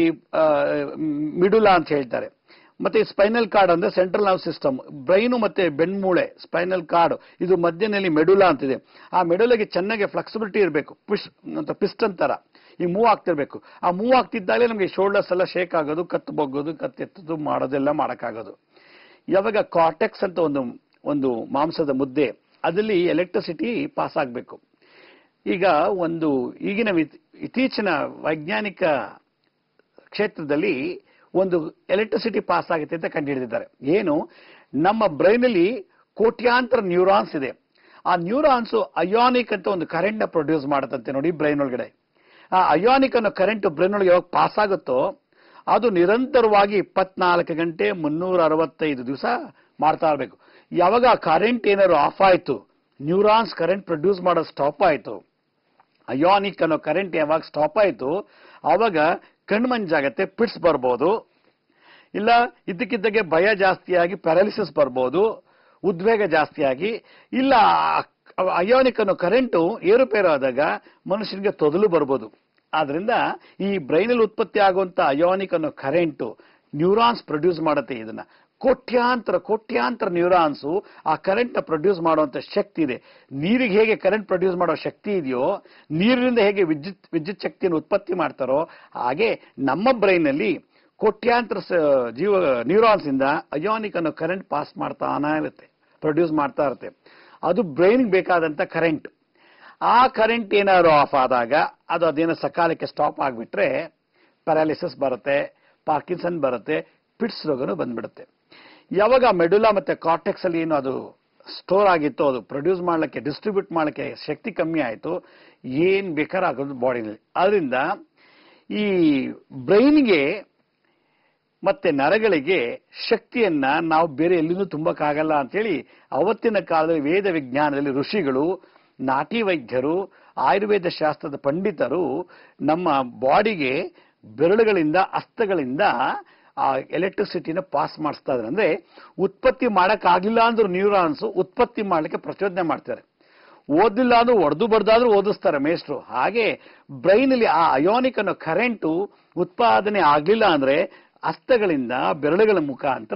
ಮಿಡುಲಾ ಅಂತ ಹೇಳ್ತಾರೆ ಮತ್ತೆ ಸ್ಪೈನಲ್ ಕಾರ್ಡ್ ಅಂದ್ರೆ ಸೆಂಟ್ರಲ್ ನರ್ವ್ ಸಿಸ್ಟಮ್ ಬ್ರೈನು ಮತ್ತೆ ಬೆಣ್ಮೂಳೆ ಸ್ಪೈನಲ್ ಕಾರ್ಡ್ ಇದು ಮಧ್ಯದಲ್ಲಿ ಮೆಡುಲಾ ಅಂತಿದೆ ಆ ಮೆಡುಲಾಗೆ ಚೆನ್ನಾಗಿ ಫ್ಲೆಕ್ಸಿಬಿಲಿಟಿ ಇರಬೇಕು ಪುಷ್ ಅಂತ ಪಿಸ್ಟನ್ ತರ ಈ ಮೂವ್ ಆಗ್ತಿರ್ಬೇಕು ಆ ಮೂವ್ ಆಗ್ತಿದ್ದಾಗಲೇ ನಮಗೆ ಶೋಲ್ಡರ್ಸ್ ಎಲ್ಲ ಶೇಕ್ ಆಗೋದು ಕತ್ತು ಬಗ್ಗೋದು ಕತ್ತೆತ್ತೋದು ಮಾಡೋದೆಲ್ಲ ಮಾಡಕ್ಕಾಗೋದು ಯಾವಾಗ ಕಾರ್ಟೆಕ್ಸ್ ಅಂತ ಒಂದು ಒಂದು ಮಾಂಸದ ಮುದ್ದೆ ಅದರಲ್ಲಿ ಎಲೆಕ್ಟ್ರಿಸಿಟಿ ಪಾಸ್ ಆಗಬೇಕು ಈಗ ಒಂದು ಈಗಿನ ವಿ- ಇತ್ತೀಚಿನ ವೈಜ್ಞಾನಿಕ ಕ್ಷೇತ್ರದಲ್ಲಿ ಒಂದು ಎಲೆಕ್ಟ್ರಿಸಿಟಿ ಪಾಸ್ ಆಗುತ್ತೆ ಅಂತ ಕಂಡುಹಿಡಿದಿದ್ದಾರೆ ಏನು ನಮ್ಮ ಬ್ರೈನ್ ಅಲ್ಲಿ ಕೋಟ್ಯಾಂತರ ನ್ಯೂರಾನ್ಸ್ ಇದೆ ಆ ನ್ಯೂರಾನ್ಸ್ ಅಯಾನಿಕ್ ಅಂತ ಒಂದು ಕರೆಂಟ್ ನ ಪ್ರೊಡ್ಯೂಸ್ ಮಾಡುತ್ತಂತೆ ನೋಡಿ ಬ್ರೈನ್ ಒಳಗಡೆ ಆ ಅಯಾನಿಕ್ ಅನ್ನೋ ಕರೆಂಟ್ ಬ್ರೈನ್ ಒಳಗೆ ಯಾವಾಗ ಪಾಸ್ ಆಗುತ್ತೋ ಅದು ನಿರಂತರವಾಗಿ ಇಪ್ಪತ್ನಾಲ್ಕು ಗಂಟೆ ಮುನ್ನೂರ ಅರವತ್ತೈದು ದಿವಸ ಮಾಡ್ತಾ ಇರಬೇಕು ಯಾವಾಗ ಆ ಕರೆಂಟ್ ಏನಾದ್ರು ಆಫ್ ಆಯ್ತು ನ್ಯೂರಾನ್ಸ್ ಕರೆಂಟ್ ಪ್ರೊಡ್ಯೂಸ್ ಮಾಡೋದು ಸ್ಟಾಪ್ ಆಯ್ತು ಅಯಾನಿಕ್ ಅನ್ನೋ ಕರೆಂಟ್ ಯಾವಾಗ ಸ್ಟಾಪ್ ಆಯ್ತು ಅವಾಗ ಕಣ್ಮಂಜಾಗತ್ತೆ ಪಿಟ್ಸ್ ಬರ್ಬೋದು ಇಲ್ಲ ಇದ್ದಕ್ಕಿದ್ದಾಗೆ ಭಯ ಜಾಸ್ತಿಯಾಗಿ ಪ್ಯಾರಾಲಿಸಿಸ್ ಬರ್ಬೋದು ಉದ್ವೇಗ ಜಾಸ್ತಿಯಾಗಿ ಇಲ್ಲ ಅಯಾನಿಕ್ ಅನ್ನೋ ಕರೆಂಟು ಏರುಪೇರು ಆದಾಗ ಮನುಷ್ಯನಿಗೆ ತೊದಲು ಬರ್ಬೋದು ಆದ್ರಿಂದ ಈ ಬ್ರೈನಲ್ಲಿ ಉತ್ಪತ್ತಿ ಆಗುವಂತ ಅಯಾನಿಕ್ ಅನ್ನೋ ಕರೆಂಟು ನ್ಯೂರಾನ್ಸ್ ಪ್ರೊಡ್ಯೂಸ್ ಮಾಡುತ್ತೆ ಇದನ್ನ ಕೋಟ್ಯಾಂತರ ಕೋಟ್ಯಾಂತರ ನ್ಯೂರಾನ್ಸ್ ಆ ಕರೆಂಟ್ ನ ಪ್ರೊಡ್ಯೂಸ್ ಮಾಡುವಂತ ಶಕ್ತಿ ಇದೆ ನೀರಿಗೆ ಹೇಗೆ ಕರೆಂಟ್ ಪ್ರೊಡ್ಯೂಸ್ ಮಾಡೋ ಶಕ್ತಿ ಇದೆಯೋ ನೀರಿನಿಂದ ಹೇಗೆ ವಿದ್ಯುತ್ ವಿದ್ಯುತ್ ಶಕ್ತಿಯನ್ನು ಉತ್ಪತ್ತಿ ಮಾಡ್ತಾರೋ ಹಾಗೆ ನಮ್ಮ ಬ್ರೈನ್ ನಲ್ಲಿ ಕೋಟ್ಯಾಂತರ ಸ- ಜೀವ ನ್ಯೂರಾನ್ಸ್ ಇಂದ ಅಯಾನಿಕ್ ಅನ್ನೋ ಕರೆಂಟ್ ಪಾಸ್ ಮಾಡ್ತಾನೆ ಇರುತ್ತೆ ಪ್ರೊಡ್ಯೂಸ್ ಮಾಡ್ತಾ ಇರುತ್ತೆ ಅದು ಬ್ರೈನ್ಗೆ ಬೇಕಾದಂತ ಕರೆಂಟ್ ಆ ಕರೆಂಟ್ ಏನಾದ್ರು ಆಫ್ ಆದಾಗ ಅದು ಅದೇನೋ ಸಕಾಲಕ್ಕೆ ಸ್ಟಾಪ್ ಆಗಿಬಿಟ್ರೆ ಪ್ಯಾರಾಲಿಸಿಸ್ ಬರುತ್ತೆ ಪಾರ್ಕಿನ್ಸನ್ ಬರುತ್ತೆ ಪಿಟ್ಸ್ ರೋಗನು ಬಂದ್ಬಿಡುತ್ತೆ ಯಾವಾಗ ಮೆಡುಲಾ ಮತ್ತೆ ಕಾರ್ಟೆಕ್ಸ್ ಅಲ್ಲಿ ಏನು ಅದು ಸ್ಟೋರ್ ಆಗಿತ್ತು ಅದು ಪ್ರೊಡ್ಯೂಸ್ ಮಾಡ್ಲಿಕ್ಕೆ ಡಿಸ್ಟ್ರಿಬ್ಯೂಟ್ ಮಾಡ್ಲಿಕ್ಕೆ ಶಕ್ತಿ ಕಮ್ಮಿ ಆಯಿತು ಏನ್ ಬೇಕಾದ್ರೆ ಆಗೋದು ಬಾಡಿನಲ್ಲಿ ಅದರಿಂದ ಈ ಬ್ರೈನ್ಗೆ ಮತ್ತೆ ನರಗಳಿಗೆ ಶಕ್ತಿಯನ್ನ ನಾವು ಬೇರೆ ಎಲ್ಲಿಂದೂ ತುಂಬಕ್ಕಾಗಲ್ಲ ಅಂತೇಳಿ ಅವತ್ತಿನ ಕಾಲದಲ್ಲಿ ವೇದ ವಿಜ್ಞಾನದಲ್ಲಿ ಋಷಿಗಳು ನಾಟಿ ವೈದ್ಯರು ಆಯುರ್ವೇದ ಶಾಸ್ತ್ರದ ಪಂಡಿತರು ನಮ್ಮ ಬಾಡಿಗೆ ಬೆರಳುಗಳಿಂದ ಅಸ್ತಗಳಿಂದ ಆ ಎಲೆಕ್ಟ್ರಿಸಿಟಿನ ಪಾಸ್ ಮಾಡಿಸ್ತಾ ಇದ್ದಾರೆ ಅಂದ್ರೆ ಉತ್ಪತ್ತಿ ಮಾಡಕ್ಕಾಗಿಲ್ಲ ಅಂದ್ರೂ ನ್ಯೂರಾನ್ಸ್ ಉತ್ಪತ್ತಿ ಮಾಡ್ಲಿಕ್ಕೆ ಪ್ರಚೋದನೆ ಮಾಡ್ತಾರೆ ಓದಿಲ್ಲ ಅಂದ್ರೂ ಒಡೆದು ಬಡ್ದಾದ್ರೂ ಓದಿಸ್ತಾರೆ ಮೇಷ್ಟ್ರು ಹಾಗೆ ಬ್ರೈನ್ ಅಲ್ಲಿ ಆ ಅಯೋನಿಕ್ ಅನ್ನೋ ಕರೆಂಟು ಉತ್ಪಾದನೆ ಆಗ್ಲಿಲ್ಲ ಅಂದ್ರೆ ಹಸ್ತಗಳಿಂದ ಬೆರಳುಗಳ ಮುಖಾಂತರ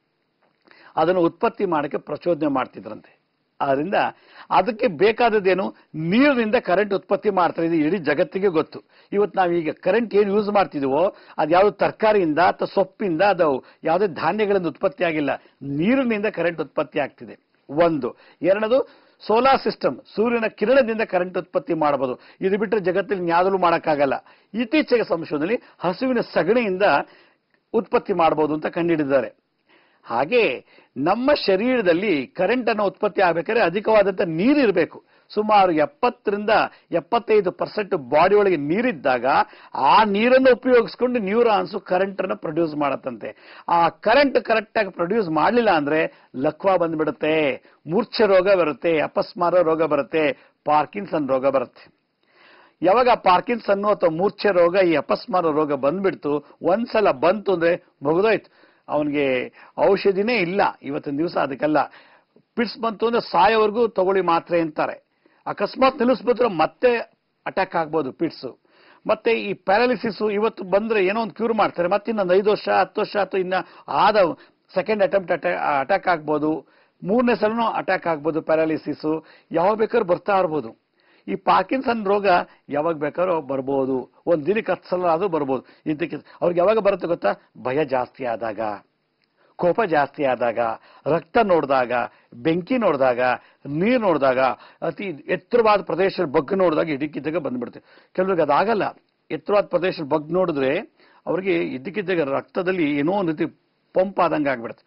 ಅದನ್ನು ಉತ್ಪತ್ತಿ ಮಾಡಕ್ಕೆ ಪ್ರಚೋದನೆ ಮಾಡ್ತಿದ್ರಂತೆ ಆದ್ರಿಂದ ಅದಕ್ಕೆ ಬೇಕಾದದ್ದೇನು ನೀರಿನಿಂದ ಕರೆಂಟ್ ಉತ್ಪತ್ತಿ ಮಾಡ್ತಾರೆ ಇದು ಇಡೀ ಜಗತ್ತಿಗೆ ಗೊತ್ತು ಇವತ್ತು ನಾವೀಗ ಕರೆಂಟ್ ಏನು ಯೂಸ್ ಮಾಡ್ತಿದೀವೋ ಅದು ಯಾವ್ದು ತರಕಾರಿಯಿಂದ ಅಥವಾ ಸೊಪ್ಪಿಂದ ಅದು ಯಾವುದೇ ಧಾನ್ಯಗಳಿಂದ ಉತ್ಪತ್ತಿ ಆಗಿಲ್ಲ ನೀರಿನಿಂದ ಕರೆಂಟ್ ಉತ್ಪತ್ತಿ ಆಗ್ತಿದೆ ಒಂದು ಎರಡನೇದು ಸೋಲಾರ್ ಸಿಸ್ಟಮ್ ಸೂರ್ಯನ ಕಿರಣದಿಂದ ಕರೆಂಟ್ ಉತ್ಪತ್ತಿ ಮಾಡಬಹುದು ಇದು ಬಿಟ್ಟರೆ ಜಗತ್ತಲ್ಲಿ ಯಾವ್ದಲ್ಲೂ ಮಾಡಕ್ಕಾಗಲ್ಲ ಇತ್ತೀಚೆಗೆ ಸಂಶೋಧನೆ ಹಸುವಿನ ಸಗಣಿಯಿಂದ ಉತ್ಪತ್ತಿ ಮಾಡಬಹುದು ಅಂತ ಕಂಡುಹಿಡಿದಿದ್ದಾರೆ ಹಾಗೆ ನಮ್ಮ ಶರೀರದಲ್ಲಿ ಕರೆಂಟ್ ಅನ್ನು ಉತ್ಪತ್ತಿ ಆಗಬೇಕಾದ್ರೆ ಅಧಿಕವಾದಂತ ನೀರಿರಬೇಕು ಸುಮಾರು ಎಪ್ಪತ್ತರಿಂದ ಎಪ್ಪತ್ತೈದು ಪರ್ಸೆಂಟ್ ಬಾಡಿ ಒಳಗೆ ನೀರಿದ್ದಾಗ ಆ ನೀರನ್ನು ಉಪಯೋಗಿಸ್ಕೊಂಡು ನ್ಯೂರಾನ್ಸ್ ಕರೆಂಟ್ ಅನ್ನು ಪ್ರೊಡ್ಯೂಸ್ ಮಾಡತ್ತಂತೆ ಆ ಕರೆಂಟ್ ಕರೆಕ್ಟ್ ಆಗಿ ಪ್ರೊಡ್ಯೂಸ್ ಮಾಡಲಿಲ್ಲ ಅಂದ್ರೆ ಲಕ್ವಾ ಬಂದ್ಬಿಡುತ್ತೆ ಮೂರ್ಛೆ ರೋಗ ಬರುತ್ತೆ ಅಪಸ್ಮಾರ ರೋಗ ಬರುತ್ತೆ ಪಾರ್ಕಿನ್ಸನ್ ರೋಗ ಬರುತ್ತೆ ಯಾವಾಗ ಪಾರ್ಕಿನ್ಸನ್ ಅಥವಾ ಮೂರ್ಛೆ ರೋಗ ಈ ಅಪಸ್ಮಾರ ರೋಗ ಬಂದ್ಬಿಡ್ತು ಒಂದ್ಸಲ ಬಂತು ಅಂದ್ರೆ ಮುಗಿದೋಯ್ತು ಅವನಿಗೆ ಔಷಧಿನೇ ಇಲ್ಲ ಇವತ್ತಿನ ದಿವಸ ಅದಕ್ಕೆಲ್ಲ ಪಿಟ್ಸ್ ಬಂತು ಅಂದ್ರೆ ಸಾಯೋವರೆಗೂ ತಗೊಳ್ಳಿ ಮಾತ್ರೆ ಅಂತಾರೆ ಅಕಸ್ಮಾತ್ ನಿಲ್ಲಿಸ್ಬಿಟ್ರೆ ಮತ್ತೆ ಅಟ್ಯಾಕ್ ಆಗ್ಬೋದು ಪಿಟ್ಸ್ ಮತ್ತೆ ಈ ಪ್ಯಾರಾಲಿಸಿಸ್ ಇವತ್ತು ಬಂದ್ರೆ ಏನೋ ಒಂದು ಕ್ಯೂರ್ ಮಾಡ್ತಾರೆ ಮತ್ತೆ ಇನ್ನೊಂದು ಐದು ವರ್ಷ ಹತ್ತು ವರ್ಷ ಅಥವಾ ಇನ್ನ ಆದ ಸೆಕೆಂಡ್ ಅಟೆಂಪ್ಟ್ ಅಟ್ಯಾಕ್ ಆಗ್ಬೋದು ಮೂರನೇ ಸಲನೂ ಅಟ್ಯಾಕ್ ಆಗ್ಬೋದು ಪ್ಯಾರಾಲಿಸಿಸ್ ಯಾವಾಗ ಬೇಕಾದ್ರೂ ಬರ್ತಾ ಇರ್ಬೋದು ಈ ಪಾರ್ಕಿನ್ಸನ್ ರೋಗ ಯಾವಾಗ ಬೇಕಾದ್ರೂ ಬರ್ಬೋದು ಒಂದ್ ದಿನಕ್ಕೆ ಹತ್ತು ಸಲ ಆದ್ರೂ ಬರ್ಬೋದು ಇದಕ್ಕೆ ಅವ್ರಿಗೆ ಯಾವಾಗ ಬರುತ್ತೆ ಗೊತ್ತಾ ಭಯ ಜಾಸ್ತಿ ಆದಾಗ ಕೋಪ ಜಾಸ್ತಿ ಆದಾಗ ರಕ್ತ ನೋಡಿದಾಗ ಬೆಂಕಿ ನೋಡಿದಾಗ ನೀರು ನೋಡಿದಾಗ ಅತಿ ಎತ್ತರವಾದ ಪ್ರದೇಶ ಬಗ್ಗು ನೋಡಿದಾಗ ಇಡಕ್ಕಿದ್ದಾಗ ಬಂದ್ಬಿಡುತ್ತೆ ಕೆಲವ್ರಿಗೆ ಅದಾಗಲ್ಲ ಎತ್ತರವಾದ ಪ್ರದೇಶ ಬಗ್ಗು ನೋಡಿದ್ರೆ ಅವ್ರಿಗೆ ಇದ್ದಕ್ಕಿದ್ದಾಗ ರಕ್ತದಲ್ಲಿ ಏನೋ ಒಂದು ರೀತಿ ಪಂಪ್ ಆದಂಗೆ ಆಗ್ಬಿಡುತ್ತೆ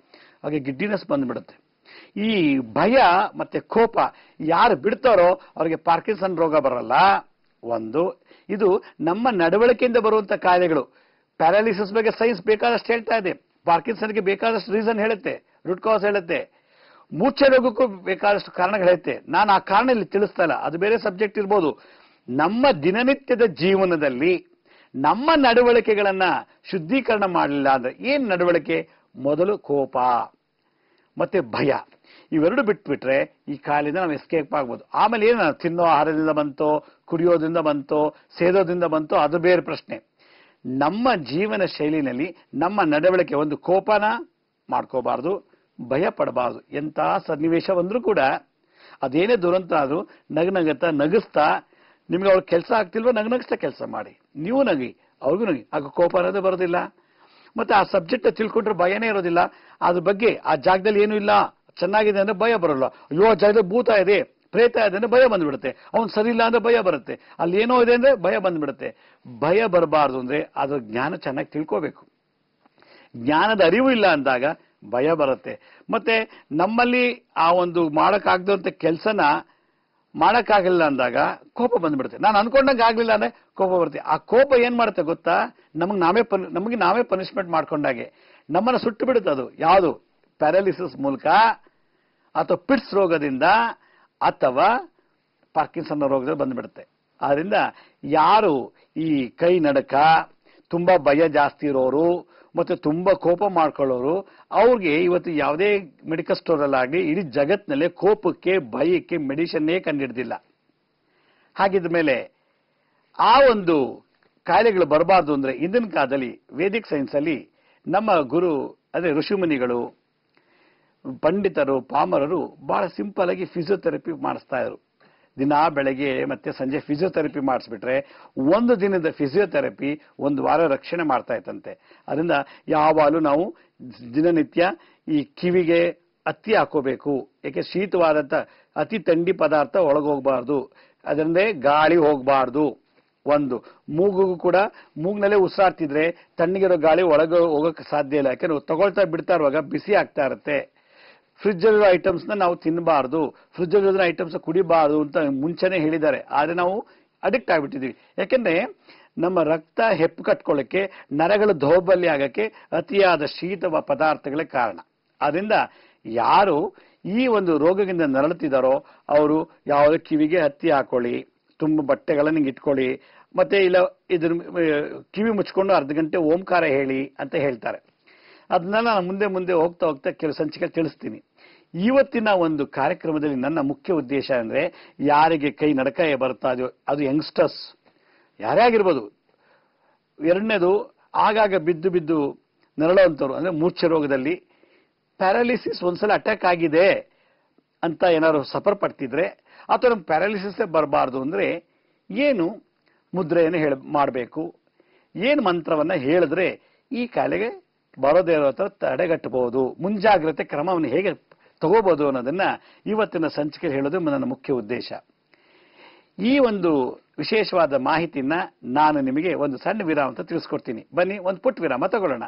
ಹಾಗೆ ಗಿಡ್ಡಿನೆಸ್ ಬಂದ್ಬಿಡುತ್ತೆ ಈ ಭಯ ಮತ್ತೆ ಕೋಪ ಯಾರು ಬಿಡ್ತಾರೋ ಅವ್ರಿಗೆ ಪಾರ್ಕಿನ್ಸನ್ ರೋಗ ಬರಲ್ಲ ಒಂದು ಇದು ನಮ್ಮ ನಡವಳಿಕೆಯಿಂದ ಬರುವಂತ ಕಾಯಿಲೆಗಳು ಪ್ಯಾರಾಲಿಸಿಸ್ ಬಗ್ಗೆ ಸೈನ್ಸ್ ಬೇಕಾದಷ್ಟು ಹೇಳ್ತಾ ಇದೆ ಪಾರ್ಕಿನ್ಸನ್ಗೆ ಬೇಕಾದಷ್ಟು ರೀಸನ್ ಹೇಳುತ್ತೆ ರೂಟ್ ಕಾಸ್ ಹೇಳುತ್ತೆ ಮೂರ್ಛೆ ರೋಗಕ್ಕೂ ಬೇಕಾದಷ್ಟು ಕಾರಣಗಳು ಹೇಳುತ್ತೆ ನಾನು ಆ ಕಾರಣ ಇಲ್ಲಿ ತಿಳಿಸ್ತಾ ಇಲ್ಲ ಅದು ಬೇರೆ ಸಬ್ಜೆಕ್ಟ್ ಇರ್ಬೋದು ನಮ್ಮ ದಿನನಿತ್ಯದ ಜೀವನದಲ್ಲಿ ನಮ್ಮ ನಡವಳಿಕೆಗಳನ್ನ ಶುದ್ಧೀಕರಣ ಮಾಡಲಿಲ್ಲ ಅಂದ್ರೆ ಏನ್ ನಡವಳಿಕೆ ಮೊದಲು ಕೋಪ ಮತ್ತೆ ಭಯ ಇವೆರಡು ಬಿಟ್ಬಿಟ್ರೆ ಈ ಕಾಲಿಂದ ನಾವು ಎಸ್ಕೇಪ್ ಆಗ್ಬೋದು ಆಮೇಲೆ ಏನು ತಿನ್ನೋ ಆಹಾರದಿಂದ ಬಂತೋ ಕುಡಿಯೋದ್ರಿಂದ ಬಂತೋ ಸೇದೋದ್ರಿಂದ ಬಂತೋ ಅದು ಬೇರೆ ಪ್ರಶ್ನೆ ನಮ್ಮ ಜೀವನ ಶೈಲಿನಲ್ಲಿ ನಮ್ಮ ನಡವಳಿಕೆ ಒಂದು ಕೋಪನ ಮಾಡ್ಕೋಬಾರ್ದು ಭಯ ಪಡಬಾರ್ದು ಎಂಥ ಸನ್ನಿವೇಶ ಬಂದ್ರೂ ಕೂಡ ಅದೇನೇ ದುರಂತ ಆದ್ರೂ ನಗನಗತ್ತ ನಗಿಸ್ತಾ ನಿಮ್ಗೆ ಅವ್ರ ಕೆಲಸ ಆಗ್ತಿಲ್ವೋ ನಗನಗಿಸ್ತಾ ಕೆಲಸ ಮಾಡಿ ನೀವು ನಗಿ ಅವ್ರಿಗೂ ನಗಿ ಆಗ ಕೋಪ ಅನ್ನೋದೇ ಬರೋದಿಲ್ಲ ಮತ್ತೆ ಆ ಸಬ್ಜೆಕ್ಟ್ ತಿಳ್ಕೊಂಡ್ರೆ ಭಯನೇ ಇರೋದಿಲ್ಲ ಅದ್ರ ಬಗ್ಗೆ ಆ ಜಾಗದಲ್ಲಿ ಏನೂ ಇಲ್ಲ ಚೆನ್ನಾಗಿದೆ ಅಂದ್ರೆ ಭಯ ಬರಲ್ಲ ಅಯ್ಯೋ ಆ ಜಾಗದಲ್ಲಿ ಭೂತ ಇದೆ ಪ್ರೇತ ಇದೆ ಅಂದ್ರೆ ಭಯ ಬಂದ್ಬಿಡುತ್ತೆ ಅವ್ನು ಸರಿ ಇಲ್ಲ ಅಂದ್ರೆ ಭಯ ಬರುತ್ತೆ ಅಲ್ಲಿ ಏನೋ ಇದೆ ಅಂದ್ರೆ ಭಯ ಬಂದ್ಬಿಡುತ್ತೆ ಭಯ ಬರಬಾರ್ದು ಅಂದ್ರೆ ಅದ್ರ ಜ್ಞಾನ ಚೆನ್ನಾಗಿ ತಿಳ್ಕೋಬೇಕು ಜ್ಞಾನದ ಅರಿವು ಇಲ್ಲ ಅಂದಾಗ ಭಯ ಬರುತ್ತೆ ಮತ್ತೆ ನಮ್ಮಲ್ಲಿ ಆ ಒಂದು ಮಾಡಕ್ಕಾಗದಂತ ಕೆಲಸನ ಮಾಡಕ್ಕಾಗಲಿಲ್ಲ ಅಂದಾಗ ಕೋಪ ಬಂದ್ಬಿಡುತ್ತೆ ನಾನು ಅನ್ಕೊಂಡಂಗೆ ಆಗ್ಲಿಲ್ಲ ಅಂದ್ರೆ ಕೋಪ ಬರುತ್ತೆ ಆ ಕೋಪ ಏನ್ ಮಾಡುತ್ತೆ ಗೊತ್ತಾ ನಮಗೆ ನಾವೇ ಪನ್- ನಮಗೆ ನಾವೇ ಪನಿಷ್ಮೆಂಟ್ ಮಾಡ್ಕೊಂಡಾಗೆ ನಮ್ಮನ್ನ ಸುಟ್ಟು ಬಿಡುತ್ತೆ ಅದು ಯಾವುದು ಪ್ಯಾರಾಲಿಸಿಸ್ ಮೂಲಕ ಅಥವಾ ಪಿಟ್ಸ್ ರೋಗದಿಂದ ಅಥವಾ ಪಾರ್ಕಿನ್ಸನ್ ರೋಗದಲ್ಲಿ ಬಂದ್ಬಿಡುತ್ತೆ ಆದ್ರಿಂದ ಯಾರು ಈ ಕೈ ನಡಕ ತುಂಬಾ ಭಯ ಜಾಸ್ತಿ ಇರೋರು ಮತ್ತೆ ತುಂಬಾ ಕೋಪ ಮಾಡ್ಕೊಳ್ಳೋರು ಅವ್ರಿಗೆ ಇವತ್ತು ಯಾವುದೇ ಮೆಡಿಕಲ್ ಸ್ಟೋರ್ ಅಲ್ಲಾಗ್ಲಿ ಇಡೀ ಜಗತ್ತಿನಲ್ಲೇ ಕೋಪಕ್ಕೆ ಭಯಕ್ಕೆ ಮೆಡಿಷನ್ನೇ ಕಂಡಿಡ್ದಿಲ್ಲ ಹಾಗಿದ ಮೇಲೆ ಆ ಒಂದು ಕಾಯಿಲೆಗಳು ಬರಬಾರ್ದು ಅಂದ್ರೆ ಇಂದಿನ ಕಾಲದಲ್ಲಿ ವೇದಿಕ್ ಸೈನ್ಸ್ ಅಲ್ಲಿ ನಮ್ಮ ಗುರು ಅದೇ ಋಷಿಮುನಿಗಳು ಪಂಡಿತರು ಪಾಮರರು ಬಹಳ ಸಿಂಪಲ್ ಆಗಿ ಫಿಸಿಯೋಥೆರಪಿ ಮಾಡಿಸ್ತಾ ಇದ್ರು ದಿನ ಬೆಳಗ್ಗೆ ಮತ್ತೆ ಸಂಜೆ ಫಿಸಿಯೋಥೆರಪಿ ಮಾಡಿಸ್ಬಿಟ್ರೆ ಒಂದು ದಿನದ ಫಿಸಿಯೋಥೆರಪಿ ಒಂದು ವಾರ ರಕ್ಷಣೆ ಮಾಡ್ತಾ ಇತ್ತಂತೆ ಅದರಿಂದ ಯಾವಾಗಲೂ ನಾವು ದಿನನಿತ್ಯ ಈ ಕಿವಿಗೆ ಹತ್ತಿ ಹಾಕೋಬೇಕು ಯಾಕೆ ಶೀತವಾದಂತ ಅತಿ ಥಂಡಿ ಪದಾರ್ಥ ಒಳಗೋಗ್ಬಾರ್ದು ಅದರಿಂದ ಗಾಳಿ ಹೋಗಬಾರ್ದು ಒಂದು ಮೂಗುಗೂ ಕೂಡ ಮೂಗ್ನಲ್ಲೇ ಉಸಿರಾಡ್ತಿದ್ರೆ ತಣ್ಣಗಿರೋ ಗಾಳಿ ಒಳಗೆ ಹೋಗಕ್ಕೆ ಸಾಧ್ಯ ಇಲ್ಲ ಯಾಕಂದ್ರೆ ತಗೊಳ್ತಾ ಬಿಡ್ತಾ ಇರುವಾಗ ಬಿಸಿ ಆಗ್ತಾ ಇರುತ್ತೆ ಫ್ರಿಜ್ ಅಲ್ಲಿರೋ ಐಟಮ್ಸ್ ನ ನಾವು ತಿನ್ನಬಾರ್ದು ಫ್ರಿಜ್ ಅಲ್ಲಿರೋ ಐಟಮ್ಸ್ ಕುಡಿಬಾರ್ದು ಅಂತ ಮುಂಚೆನೆ ಹೇಳಿದ್ದಾರೆ ಆದ್ರೆ ನಾವು ಅಡಿಕ್ಟ್ ಆಗ್ಬಿಟ್ಟಿದೀವಿ ಯಾಕಂದ್ರೆ ನಮ್ಮ ರಕ್ತ ಹೆಪ್ಪು ಕಟ್ಕೊಳ್ಳಕ್ಕೆ ನರಗಳ ದೌರ್ಬಲ್ಯ ಆಗಕ್ಕೆ ಅತಿಯಾದ ಶೀತ ಪದಾರ್ಥಗಳೇ ಕಾರಣ ಅದರಿಂದ ಯಾರು ಈ ಒಂದು ರೋಗದಿಂದ ನರಳುತ್ತಿದ್ದಾರೋ ಅವರು ಯಾವುದೇ ಕಿವಿಗೆ ಹತ್ತಿ ಹಾಕೊಳ್ಳಿ ತುಂಬ ಬಟ್ಟೆಗಳನ್ನ ಹಿಂಗ್ ಇಟ್ಕೊಳ್ಳಿ ಮತ್ತೆ ಇಲ್ಲ ಇದ್ರ ಆ, ಕಿವಿ ಮುಚ್ಕೊಂಡು ಅರ್ಧ ಗಂಟೆ ಓಂಕಾರ ಹೇಳಿ ಅಂತ ಹೇಳ್ತಾರೆ ಅದನ್ನ ನಾನು ಮುಂದೆ ಮುಂದೆ ಹೋಗ್ತಾ ಹೋಗ್ತಾ ಕೆಲವು ಸಂಚಿಕೆ ತಿಳಿಸ್ತೀನಿ ಇವತ್ತಿನ ಒಂದು ಕಾರ್ಯಕ್ರಮದಲ್ಲಿ ನನ್ನ ಮುಖ್ಯ ಉದ್ದೇಶ ಅಂದ್ರೆ ಯಾರಿಗೆ ಕೈ ನಡಕ ಬರ್ತಾ ಇದೆಯೋ ಅದು ಯಂಗ್ಸ್ಟರ್ಸ್ ಯಾರೇ ಆಗಿರ್ಬೋದು ಎರಡನೇದು ಆಗಾಗ ಬಿದ್ದು ಬಿದ್ದು ನರಳುವಂಥವ್ರು ಅಂದ್ರೆ ಮೂರ್ಛೆ ರೋಗದಲ್ಲಿ ಪ್ಯಾರಾಲಿಸಿಸ್ ಒಂದ್ಸಲ ಅಟ್ಯಾಕ್ ಆಗಿದೆ ಅಂತ ಏನಾದ್ರು ಸಫರ್ ಪಡ್ತಿದ್ರೆ ಅಥವಾ ನಮ್ಗೆ ಪ್ಯಾರಾಲಿಸಿಸ್ ಬರಬಾರ್ದು ಅಂದ್ರೆ ಏನು ಮುದ್ರೆಯನ್ನು ಹೇಳ ಮಾಡಬೇಕು ಏನು ಮಂತ್ರವನ್ನ ಹೇಳಿದ್ರೆ ಈ ಕಾಯಿಲೆಗೆ ಬರೋದೇ ಇರೋ ಹತ್ರ ತಡೆಗಟ್ಟಬಹುದು ಮುಂಜಾಗ್ರತೆ ಕ್ರಮವನ್ನು ಹೇಗೆ ತಗೋಬಹುದು ಅನ್ನೋದನ್ನ ಇವತ್ತಿನ ಸಂಚಿಕೆ ಹೇಳೋದು ನನ್ನ ಮುಖ್ಯ ಉದ್ದೇಶ ಈ ಒಂದು ವಿಶೇಷವಾದ ಮಾಹಿತಿನ ನಾನು ನಿಮಗೆ ಒಂದು ಸಣ್ಣ ವಿರಾಮ ಅಂತ ತಿಳಿಸ್ಕೊಡ್ತೀನಿ ಬನ್ನಿ ಒಂದು ಪುಟ್ಟ ವಿರಾಮ ತಗೊಳ್ಳೋಣ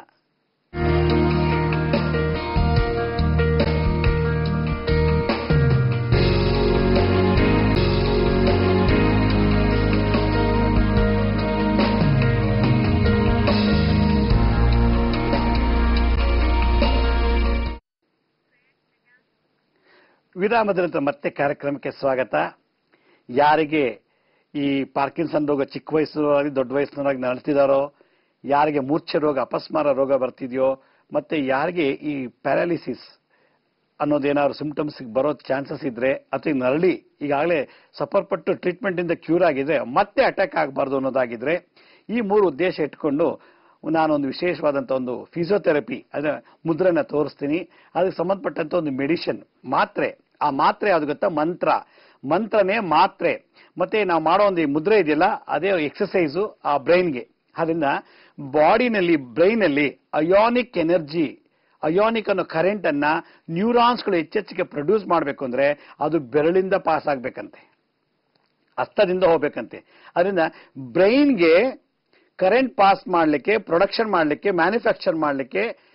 ವಿರಾಮದ ನಂತರ ಮತ್ತೆ ಕಾರ್ಯಕ್ರಮಕ್ಕೆ ಸ್ವಾಗತ ಯಾರಿಗೆ ಈ ಪಾರ್ಕಿನ್ಸನ್ ರೋಗ ಚಿಕ್ಕ ವಯಸ್ಸಿನವರಾಗಿ ದೊಡ್ಡ ವಯಸ್ಸಿನವರಾಗಿ ನರಳ್ತಿದಾರೋ ಯಾರಿಗೆ ಮೂರ್ಛೆ ರೋಗ ಅಪಸ್ಮಾರ ರೋಗ ಬರ್ತಿದೆಯೋ ಮತ್ತೆ ಯಾರಿಗೆ ಈ ಪ್ಯಾರಾಲಿಸಿಸ್ ಅನ್ನೋದೇನಾದ್ರು ಸಿಂಪ್ಟಮ್ಸ್ ಬರೋ ಚಾನ್ಸಸ್ ಇದ್ರೆ ಅಥವಾ ಈಗ ನರಳಿ ಈಗಾಗಲೇ ಸಫರ್ ಪಟ್ಟು ಟ್ರೀಟ್ಮೆಂಟ್ ಇಂದ ಕ್ಯೂರ್ ಆಗಿದ್ರೆ ಮತ್ತೆ ಅಟ್ಯಾಕ್ ಆಗಬಾರ್ದು ಅನ್ನೋದಾಗಿದ್ರೆ ಈ ಮೂರು ಉದ್ದೇಶ ಇಟ್ಕೊಂಡು ನಾನೊಂದು ವಿಶೇಷವಾದಂತ ಒಂದು ಫಿಸಿಯೋಥೆರಪಿ ಅದರ ಮುದ್ರನ್ನ ತೋರಿಸ್ತೀನಿ ಅದಕ್ಕೆ ಸಂಬಂಧಪಟ್ಟಂತ ಒಂದು ಮೆಡಿಸಿನ್ ಮಾತ್ರೆ ಆ ಮಾತ್ರೆ ಯಾವ್ದು ಗೊತ್ತಾ ಮಂತ್ರ ಮಂತ್ರನೇ ಮಾತ್ರೆ ಮತ್ತೆ ನಾವು ಮಾಡೋ ಒಂದು ಈ ಮುದ್ರೆ ಇದೆಯಲ್ಲ ಅದೇ ಎಕ್ಸಸೈಸು ಆ ಬ್ರೈನ್ಗೆ ಅದರಿಂದ ಬಾಡಿನಲ್ಲಿ ಬ್ರೈನ್ ಅಲ್ಲಿ ಅಯಾನಿಕ್ ಎನರ್ಜಿ ಅಯಾನಿಕ್ ಅನ್ನೋ ಕರೆಂಟ್ ಅನ್ನ ನ್ಯೂರಾನ್ಸ್ಗಳು ಹೆಚ್ಚೆಚ್ಚಿಗೆ ಪ್ರೊಡ್ಯೂಸ್ ಮಾಡಬೇಕು ಅಂದ್ರೆ ಅದು ಬೆರಳಿಂದ ಪಾಸ್ ಆಗ್ಬೇಕಂತೆ ಹಸ್ತದಿಂದ ಹೋಗ್ಬೇಕಂತೆ ಅದರಿಂದ ಬ್ರೈನ್ಗೆ ಕರೆಂಟ್ ಪಾಸ್ ಮಾಡಲಿಕ್ಕೆ ಪ್ರೊಡಕ್ಷನ್ ಮಾಡಲಿಕ್ಕೆ ಮ್ಯಾನುಫ್ಯಾಕ್ಚರ್ ಮಾಡಲಿಕ್ಕೆ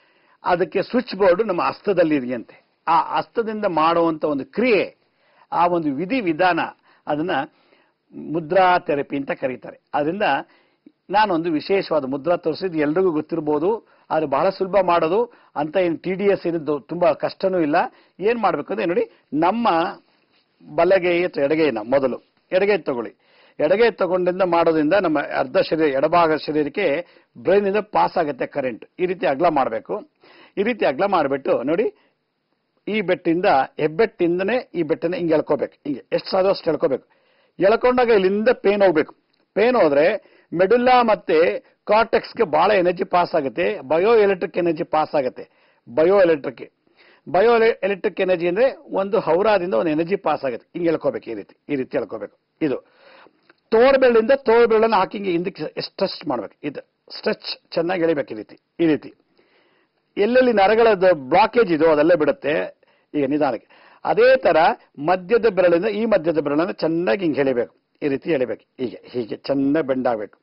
ಅದಕ್ಕೆ ಸ್ವಿಚ್ ಬೋರ್ಡ್ ನಮ್ಮ ಹಸ್ತದಲ್ಲಿ ಇದೆಯಂತೆ ಆ ಹಸ್ತದಿಂದ ಮಾಡುವಂತ ಒಂದು ಕ್ರಿಯೆ ಆ ಒಂದು ವಿಧಿ ವಿಧಾನ ಅದನ್ನ ಮುದ್ರಾ ಥೆರಪಿ ಅಂತ ಕರೀತಾರೆ ಅದರಿಂದ ನಾನೊಂದು ವಿಶೇಷವಾದ ಮುದ್ರಾ ತೋರಿಸಿದ್ದು ಎಲ್ರಿಗೂ ಗೊತ್ತಿರ್ಬೋದು ಅದು ಬಹಳ ಸುಲಭ ಮಾಡೋದು ಅಂತ ಏನು ಟಿ ಡಿ ಎಸ್ ಏನಿದ್ದು ತುಂಬಾ ಕಷ್ಟನೂ ಇಲ್ಲ ಏನ್ ಮಾಡ್ಬೇಕು ಅಂದ್ರೆ ನೋಡಿ ನಮ್ಮ ಬಲಗೈ ಅಥವಾ ಎಡಗೈನ ಮೊದಲು ಎಡಗೈ ತಗೊಳ್ಳಿ ಎಡಗೈ ತಗೊಂಡಿಂದ ಮಾಡೋದ್ರಿಂದ ನಮ್ಮ ಅರ್ಧ ಶರೀರ ಎಡಭಾಗ ಶರೀರಕ್ಕೆ ಬ್ರೈನ್ ಇಂದ ಪಾಸ್ ಆಗುತ್ತೆ ಕರೆಂಟ್ ಈ ರೀತಿ ಅಗ್ಲ ಮಾಡಬೇಕು ಈ ರೀತಿ ಅಗ್ಲ ಮಾಡಿಬಿಟ್ಟು ನೋಡಿ ಈ ಬೆಟ್ಟಿಂದ ಹೆಬ್ಬೆಟ್ಟಿಂದನೇ ಈ ಬೆಟ್ಟನ ಹಿಂಗೆ ಎಳ್ಕೋಬೇಕು ಹಿಂಗೆ ಎಷ್ಟು ಸಾಧ್ಯ ಅಷ್ಟು ಎಳ್ಕೋಬೇಕು ಎಳ್ಕೊಂಡಾಗ ಇಲ್ಲಿಂದ ಪೇನ್ ಹೋಗ್ಬೇಕು ಪೇನ್ ಹೋದ್ರೆ ಮೆಡುಲ್ಲಾ ಮತ್ತೆ ಕಾರ್ಟೆಕ್ಸ್ಗೆ ಬಹಳ ಎನರ್ಜಿ ಪಾಸ್ ಆಗುತ್ತೆ ಬಯೋ ಎಲೆಕ್ಟ್ರಿಕ್ ಎನರ್ಜಿ ಪಾಸ್ ಆಗುತ್ತೆ bio electric bio electric energy ಅಂದ್ರೆ ಒಂದು ಹೌರಾದಿಂದ ಒಂದು ಎನರ್ಜಿ ಪಾಸ್ ಆಗುತ್ತೆ ಹಿಂಗೆ ಎಳ್ಕೋಬೇಕು ಈ ರೀತಿ ಈ ರೀತಿ ಎಳ್ಕೋಬೇಕು ಇದು ತೋರ್ಬೆರಳಿಂದ ತೋರ್ಬೆರಳನ್ನ ಹಾಕಿ ಹಿಂಗೆ ಹಿಂದಕ್ಕೆ ಸ್ಟ್ರೆಚ್ ಮಾಡ್ಬೇಕು ಇದು ಸ್ಟ್ರೆಚ್ ಚೆನ್ನಾಗಿ ಎಳಿಬೇಕು ಈ ರೀತಿ ಈ ರೀತಿ ಎಲ್ಲೆಲ್ಲಿ ನರಗಳದ್ದು ಬ್ಲಾಕೇಜ್ ಇದೋ ಅದೆಲ್ಲ ಬಿಡುತ್ತೆ ಈಗ ನಿಧಾನಕ್ಕೆ ಅದೇ ತರ ಮಧ್ಯದ ಬೆರಳಿಂದ ಈ ಮಧ್ಯದ ಬೆರಳನ್ನ ಚೆನ್ನಾಗಿ ಹಿಂಗೆ ಎಳಿಬೇಕು ಈ ರೀತಿ ಎಳಿಬೇಕು ಹೀಗೆ ಹೀಗೆ ಚೆನ್ನಾಗಿ ಬೆಂಡಾಗಬೇಕು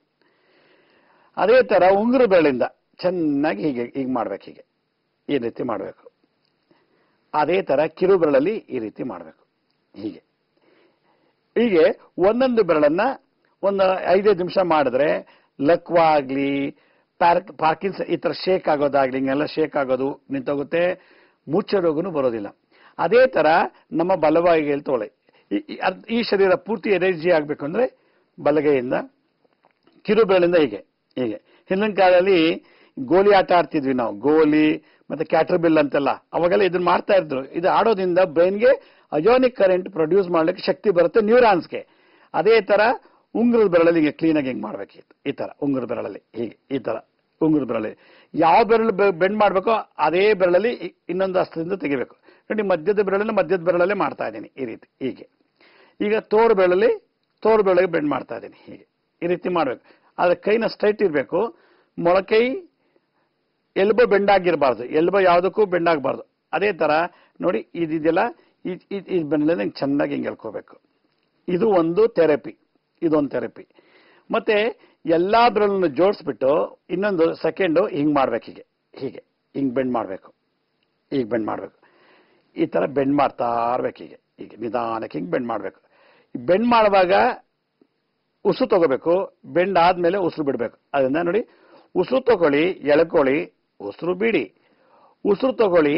ಅದೇ ತರ ಉಂಗುರು ಬೆರಳಿಂದ ಚೆನ್ನಾಗಿ ಹೀಗೆ ಹೀಗೆ ಮಾಡ್ಬೇಕು ಹೀಗೆ ಈ ರೀತಿ ಮಾಡಬೇಕು ಅದೇ ತರ ಕಿರು ಬೆರಳಲ್ಲಿ ಈ ರೀತಿ ಮಾಡಬೇಕು ಹೀಗೆ ಹೀಗೆ ಒಂದೊಂದು ಬೆರಳನ್ನ ಒಂದು ಐದೈದು ನಿಮಿಷ ಮಾಡಿದ್ರೆ ಲಕ್ವಾ ಆಗ್ಲಿ ಪಾರ್ಕ್ ಪಾರ್ಕಿನ್ಸ್ ಈ ತರ ಶೇಕ್ ಆಗೋದಾಗ್ಲಿ ಹಿಂಗೆಲ್ಲ ಶೇಕ್ ಆಗೋದು ನಿಂತೋಗುತ್ತೆ ಮೂರ್ಛೆ ರೋಗನು ಬರೋದಿಲ್ಲ ಅದೇ ತರ ನಮ್ಮ ಬಲವಾಗಿ ತೋಳೆ ಈ- ಈ- ಅರ್ಧ- ಈ ಶರೀರ ಪೂರ್ತಿ ಎನರ್ಜಿ ಆಗ್ಬೇಕು ಅಂದ್ರೆ ಬಲಗೈಯಿಂದ ಕಿರು ಬೆರಳಿಂದ ಹೀಗೆ ಹೀಗೆ ಹಿಂದಿನ ಕಾಲದಲ್ಲಿ ಗೋಲಿ ಆಟ ಆಡ್ತಿದ್ವಿ ನಾವು ಗೋಲಿ ಮತ್ತೆ ಕ್ಯಾಟರ್ಬಿಲ್ ಅಂತೆಲ್ಲ ಅವಾಗೆಲ್ಲ ಇದನ್ನ ಮಾಡ್ತಾ ಇದ್ರು ಇದು ಆಡೋದ್ರಿಂದ ಬ್ರೈನ್ಗೆ ಅಯೋನಿಕ್ ಕರೆಂಟ್ ಪ್ರೊಡ್ಯೂಸ್ ಮಾಡ್ಲಿಕ್ಕೆ ಶಕ್ತಿ ಬರುತ್ತೆ ನ್ಯೂರಾನ್ಸ್ಗೆ ಅದೇ ತರ ಉಂಗುರದ ಬೆರಳಲ್ಲಿ ಹಿಂಗೆ ಕ್ಲೀನಾಗಿ ಹಿಂಗೆ ಮಾಡ್ಬೇಕು ಈ ತರ ಉಂಗುರ ಬೆರಳಲ್ಲಿ ಹೀಗೆ ಈ ತರ ಉಂಗುರ ಬೆರಳಲ್ಲಿ ಯಾವ ಬೆರಳು ಬೆಂಡ್ ಮಾಡ್ಬೇಕೋ ಅದೇ ಬೆರಳಲ್ಲಿ ಇ- ಇನ್ನೊಂದು ಹಸ್ತದಿಂದ ತೆಗಿಬೇಕು ನೋಡಿ ಮಧ್ಯದ ಬೆರಳನ್ನು ಮಧ್ಯದ ಬೆರಳಲ್ಲೇ ಮಾಡ್ತಾ ಇದ್ದೀನಿ ಈ ರೀತಿ ಹೀಗೆ ಈಗ ತೋರು ಬೆರಳಲ್ಲಿ ತೋರು ಬೆರಳಿಗೆ ಬೆಂಡ್ ಮಾಡ್ತಾ ಇದ್ದೀನಿ ಹೀಗೆ ಈ ರೀತಿ ಮಾಡ್ಬೇಕು ಆದ್ರೆ ಕೈನ ಸ್ಟ್ರೈಟ್ ಇರಬೇಕು ಮೊಳಕೈ ಎಲ್ಬೋ ಬೆಂಡಾಗಿರಬಾರ್ದು ಎಲ್ಬೋ ಯಾವುದಕ್ಕೂ ಬೆಂಡಾಗಬಾರ್ದು ಅದೇ ತರ ನೋಡಿ ಇದಿದೆಯಲ್ಲ ಈ ಈ- ಈ ಬೆನ್ನಲ್ಲಿ ಹಿಂಗೆ ಚೆನ್ನಾಗಿ ಹಿಂಗೆ ಎಳ್ಕೋಬೇಕು ಇದು ಒಂದು ಥೆರಪಿ ಇದೊಂದು ಥೆರಪಿ ಮತ್ತೆ ಎಲ್ಲಾ ಬೆರಳನ್ನು ಜೋಡಿಸ್ಬಿಟ್ಟು ಇನ್ನೊಂದು ಸೆಕೆಂಡು ಹಿಂಗ್ ಮಾಡ್ಬೇಕು ಹೀಗೆ ಹೀಗೆ ಹಿಂಗ್ ಬೆಂಡ್ ಮಾಡ್ಬೇಕು ಈಗ ಬೆಂಡ್ ಮಾಡ್ಬೇಕು ಈ ತರ ಬೆಂಡ್ ಮಾಡ್ತಾ ಇರ್ಬೇಕು ಹೀಗೆ ಹೀಗೆ ನಿಧಾನಕ್ಕೆ ಹಿಂಗ್ ಬೆಂಡ್ ಮಾಡ್ಬೇಕು ಬೆಂಡ್ ಮಾಡುವಾಗ ಉಸು ತಗೋಬೇಕು ಬೆಂಡ್ ಆದ್ಮೇಲೆ ಉಸಿರು ಬಿಡ್ಬೇಕು ಅದರಿಂದ ನೋಡಿ ಉಸಿರು ತಗೊಳ್ಳಿ ಎಳ್ಕೊಳ್ಳಿ ಉಸಿರು ಬಿಡಿ ಉಸಿರು ತಗೊಳ್ಳಿ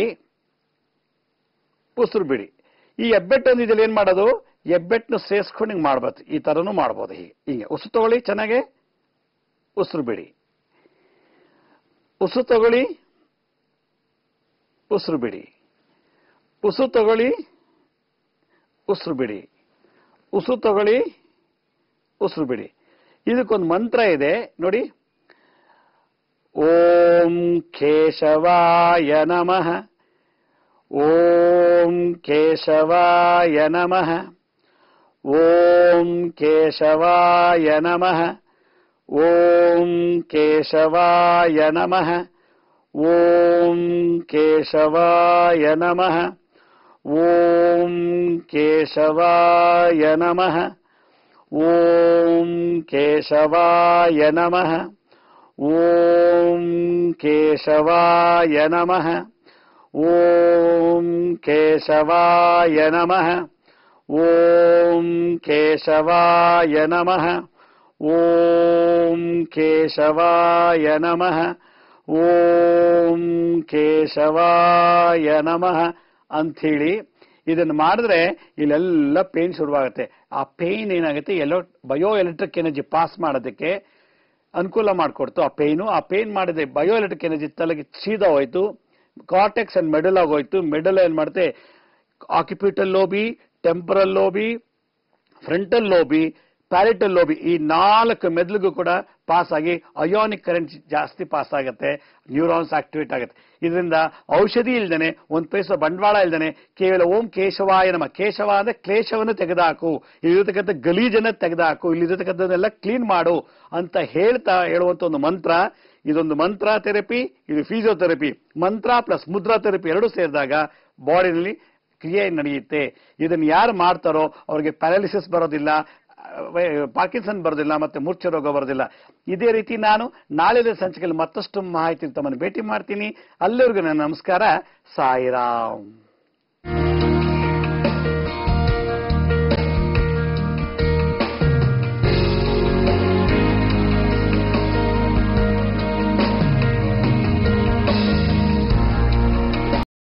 ಉಸಿರು ಬಿಡಿ ಈ ಹೆಬ್ಬೆಟ್ಟು ಒಂದಿದಲ್ಲಿ ಏನ್ ಮಾಡೋದು ಹೆಬ್ಬೆಟ್ಟನ್ನು ಸೇರಿಸ್ಕೊಂಡು ಹಿಂಗೆ ಮಾಡ್ಬೋದು ಈ ತರನು ಮಾಡ್ಬೋದು ಹೀಗೆ ಹೀಗೆ ಉಸಿರು ತಗೊಳ್ಳಿ ಚೆನ್ನಾಗೆ ಉಸಿರು ಬಿಡಿ ಉಸಿರು ತಗೊಳ್ಳಿ ಉಸಿರು ಬಿಡಿ ಉಸಿರು ತಗೊಳ್ಳಿ ಉಸಿರು ಬಿಡಿ ಉಸಿರು ತಗೊಳ್ಳಿ ಉಸಿರು ಬಿಡಿ ಇದಕ್ಕೊಂದು ಮಂತ್ರ ಇದೆ ನೋಡಿ ಓಂ ಕೇಶವಾಯ ನಮಃ ಓಂ ಕೇಶವಾಯ ನಮಃ ಓಂ ಕೇಶವಾಯ ನಮಃ ಓಂ ಕೇಶವಾಯ ನಮಃ ಓಂ ಕೇಶವಾಯ ನಮಃ ಓಂ ಕೇಶವಾಯ ನಮಃ ಓಂ ಕೇಶವಾಯ ನಮಃ ಓಂ ಕೇಶವಾಯ ನಮಃ ಓಂ ಕೇಶವಾಯ ನಮಃ ಓಂ ಕೇಶವಾಯ ನಮಃ ಓಂ ಕೇಶವಾಯ ನಮಃ ಓಂ ಕೇಶವಾಯ ನಮಃ ಅಂಥೇಳಿ ಇದನ್ನು ಮಾಡಿದ್ರೆ ಇಲ್ಲೆಲ್ಲ ಪೇನ್ ಶುರುವಾಗುತ್ತೆ ಆ ಪೇನ್ ಏನಾಗುತ್ತೆ ಎಲ್ಲೋ ಬಯೋ ಎಲೆಕ್ಟ್ರಿಕ್ ಎನರ್ಜಿ ಪಾಸ್ ಮಾಡೋದಕ್ಕೆ ಅನುಕೂಲ ಮಾಡಿಕೊಡ್ತು ಆ ಪೇನು ಆ ಪೇನ್ ಮಾಡಿದೆ ಬಯೋ ಎಲೆಕ್ಟ್ರಿಕ್ ಎನರ್ಜಿ ತಲೆಗೆ ಸೀದಾ ಹೋಯ್ತು ಕಾರ್ಟೆಕ್ಸ್ ಅಂಡ್ ಮೆಡಲ್ ಆಗೋಯ್ತು ಮೆಡಲ್ ಏನ್ ಮಾಡುತ್ತೆ ಆಕ್ಯುಪಿಟಲ್ ಲೋಬಿ ಟೆಂಪರಲ್ ಲೋಬಿ ಫ್ರಂಟಲ್ ಲೋಬಿ ಪ್ಯಾರಿಟಲ್ ಲೋಬಿ ಈ ನಾಲ್ಕು ಮೆದುಳಿಗೂ ಕೂಡ ಪಾಸ್ ಆಗಿ ಅಯೋನಿಕ್ ಕರೆಂಟ್ ಜಾಸ್ತಿ ಪಾಸ್ ಆಗುತ್ತೆ ನ್ಯೂರಾನ್ಸ್ ಆಕ್ಟಿವೇಟ್ ಆಗುತ್ತೆ ಇದರಿಂದ ಔಷಧಿ ಇಲ್ದೇನೆ ಒಂದ್ ಪೈಸ ಬಂಡವಾಳ ಇಲ್ದೇನೆ ಕೇವಲ ಓಂ ಕೇಶವಾಯ ನಮ ಕೇಶವ ಅಂದ್ರೆ ಕ್ಲೇಶವನ್ನು ತೆಗೆದಾಕು ಇಲ್ಲಿರತಕ್ಕಂಥ ಗಲೀಜನ್ನ ತೆಗೆದಾಕು ಇಲ್ಲಿರತಕ್ಕಂಥದ್ದೆಲ್ಲ ಕ್ಲೀನ್ ಮಾಡು ಅಂತ ಹೇಳ್ತಾ ಹೇಳುವಂತ ಒಂದು ಮಂತ್ರ ಇದೊಂದು ಮಂತ್ರ ಥೆರಪಿ ಇದು ಫಿಸಿಯೋಥೆರಪಿ ಮಂತ್ರ ಪ್ಲಸ್ ಮುದ್ರಾ ಥೆರಪಿ ಎರಡು ಸೇರಿದಾಗ ಬಾಡಿನಲ್ಲಿ ಕ್ರಿಯೆ ನಡೆಯುತ್ತೆ ಇದನ್ನು ಯಾರು ಮಾಡ್ತಾರೋ ಅವ್ರಿಗೆ ಪ್ಯಾರಾಲಿಸಿಸ್ ಬರೋದಿಲ್ಲ ವೈ- ಪಾರ್ಕಿನ್ಸನ್ ಬರೋದಿಲ್ಲ ಮತ್ತೆ ಮೂರ್ಛೆ ರೋಗ ಬರೋದಿಲ್ಲ ಇದೇ ರೀತಿ ನಾನು ನಾಳೆದ ಸಂಚಿಕೆಯಲ್ಲಿ ಮತ್ತಷ್ಟು ಮಾಹಿತಿ ತಮ್ಮನ್ನು ಭೇಟಿ ಮಾಡ್ತೀನಿ ಅಲ್ಲಿವರೆಗೂ ನನ್ನ ನಮಸ್ಕಾರ ಸಾಯಿರಾಮ್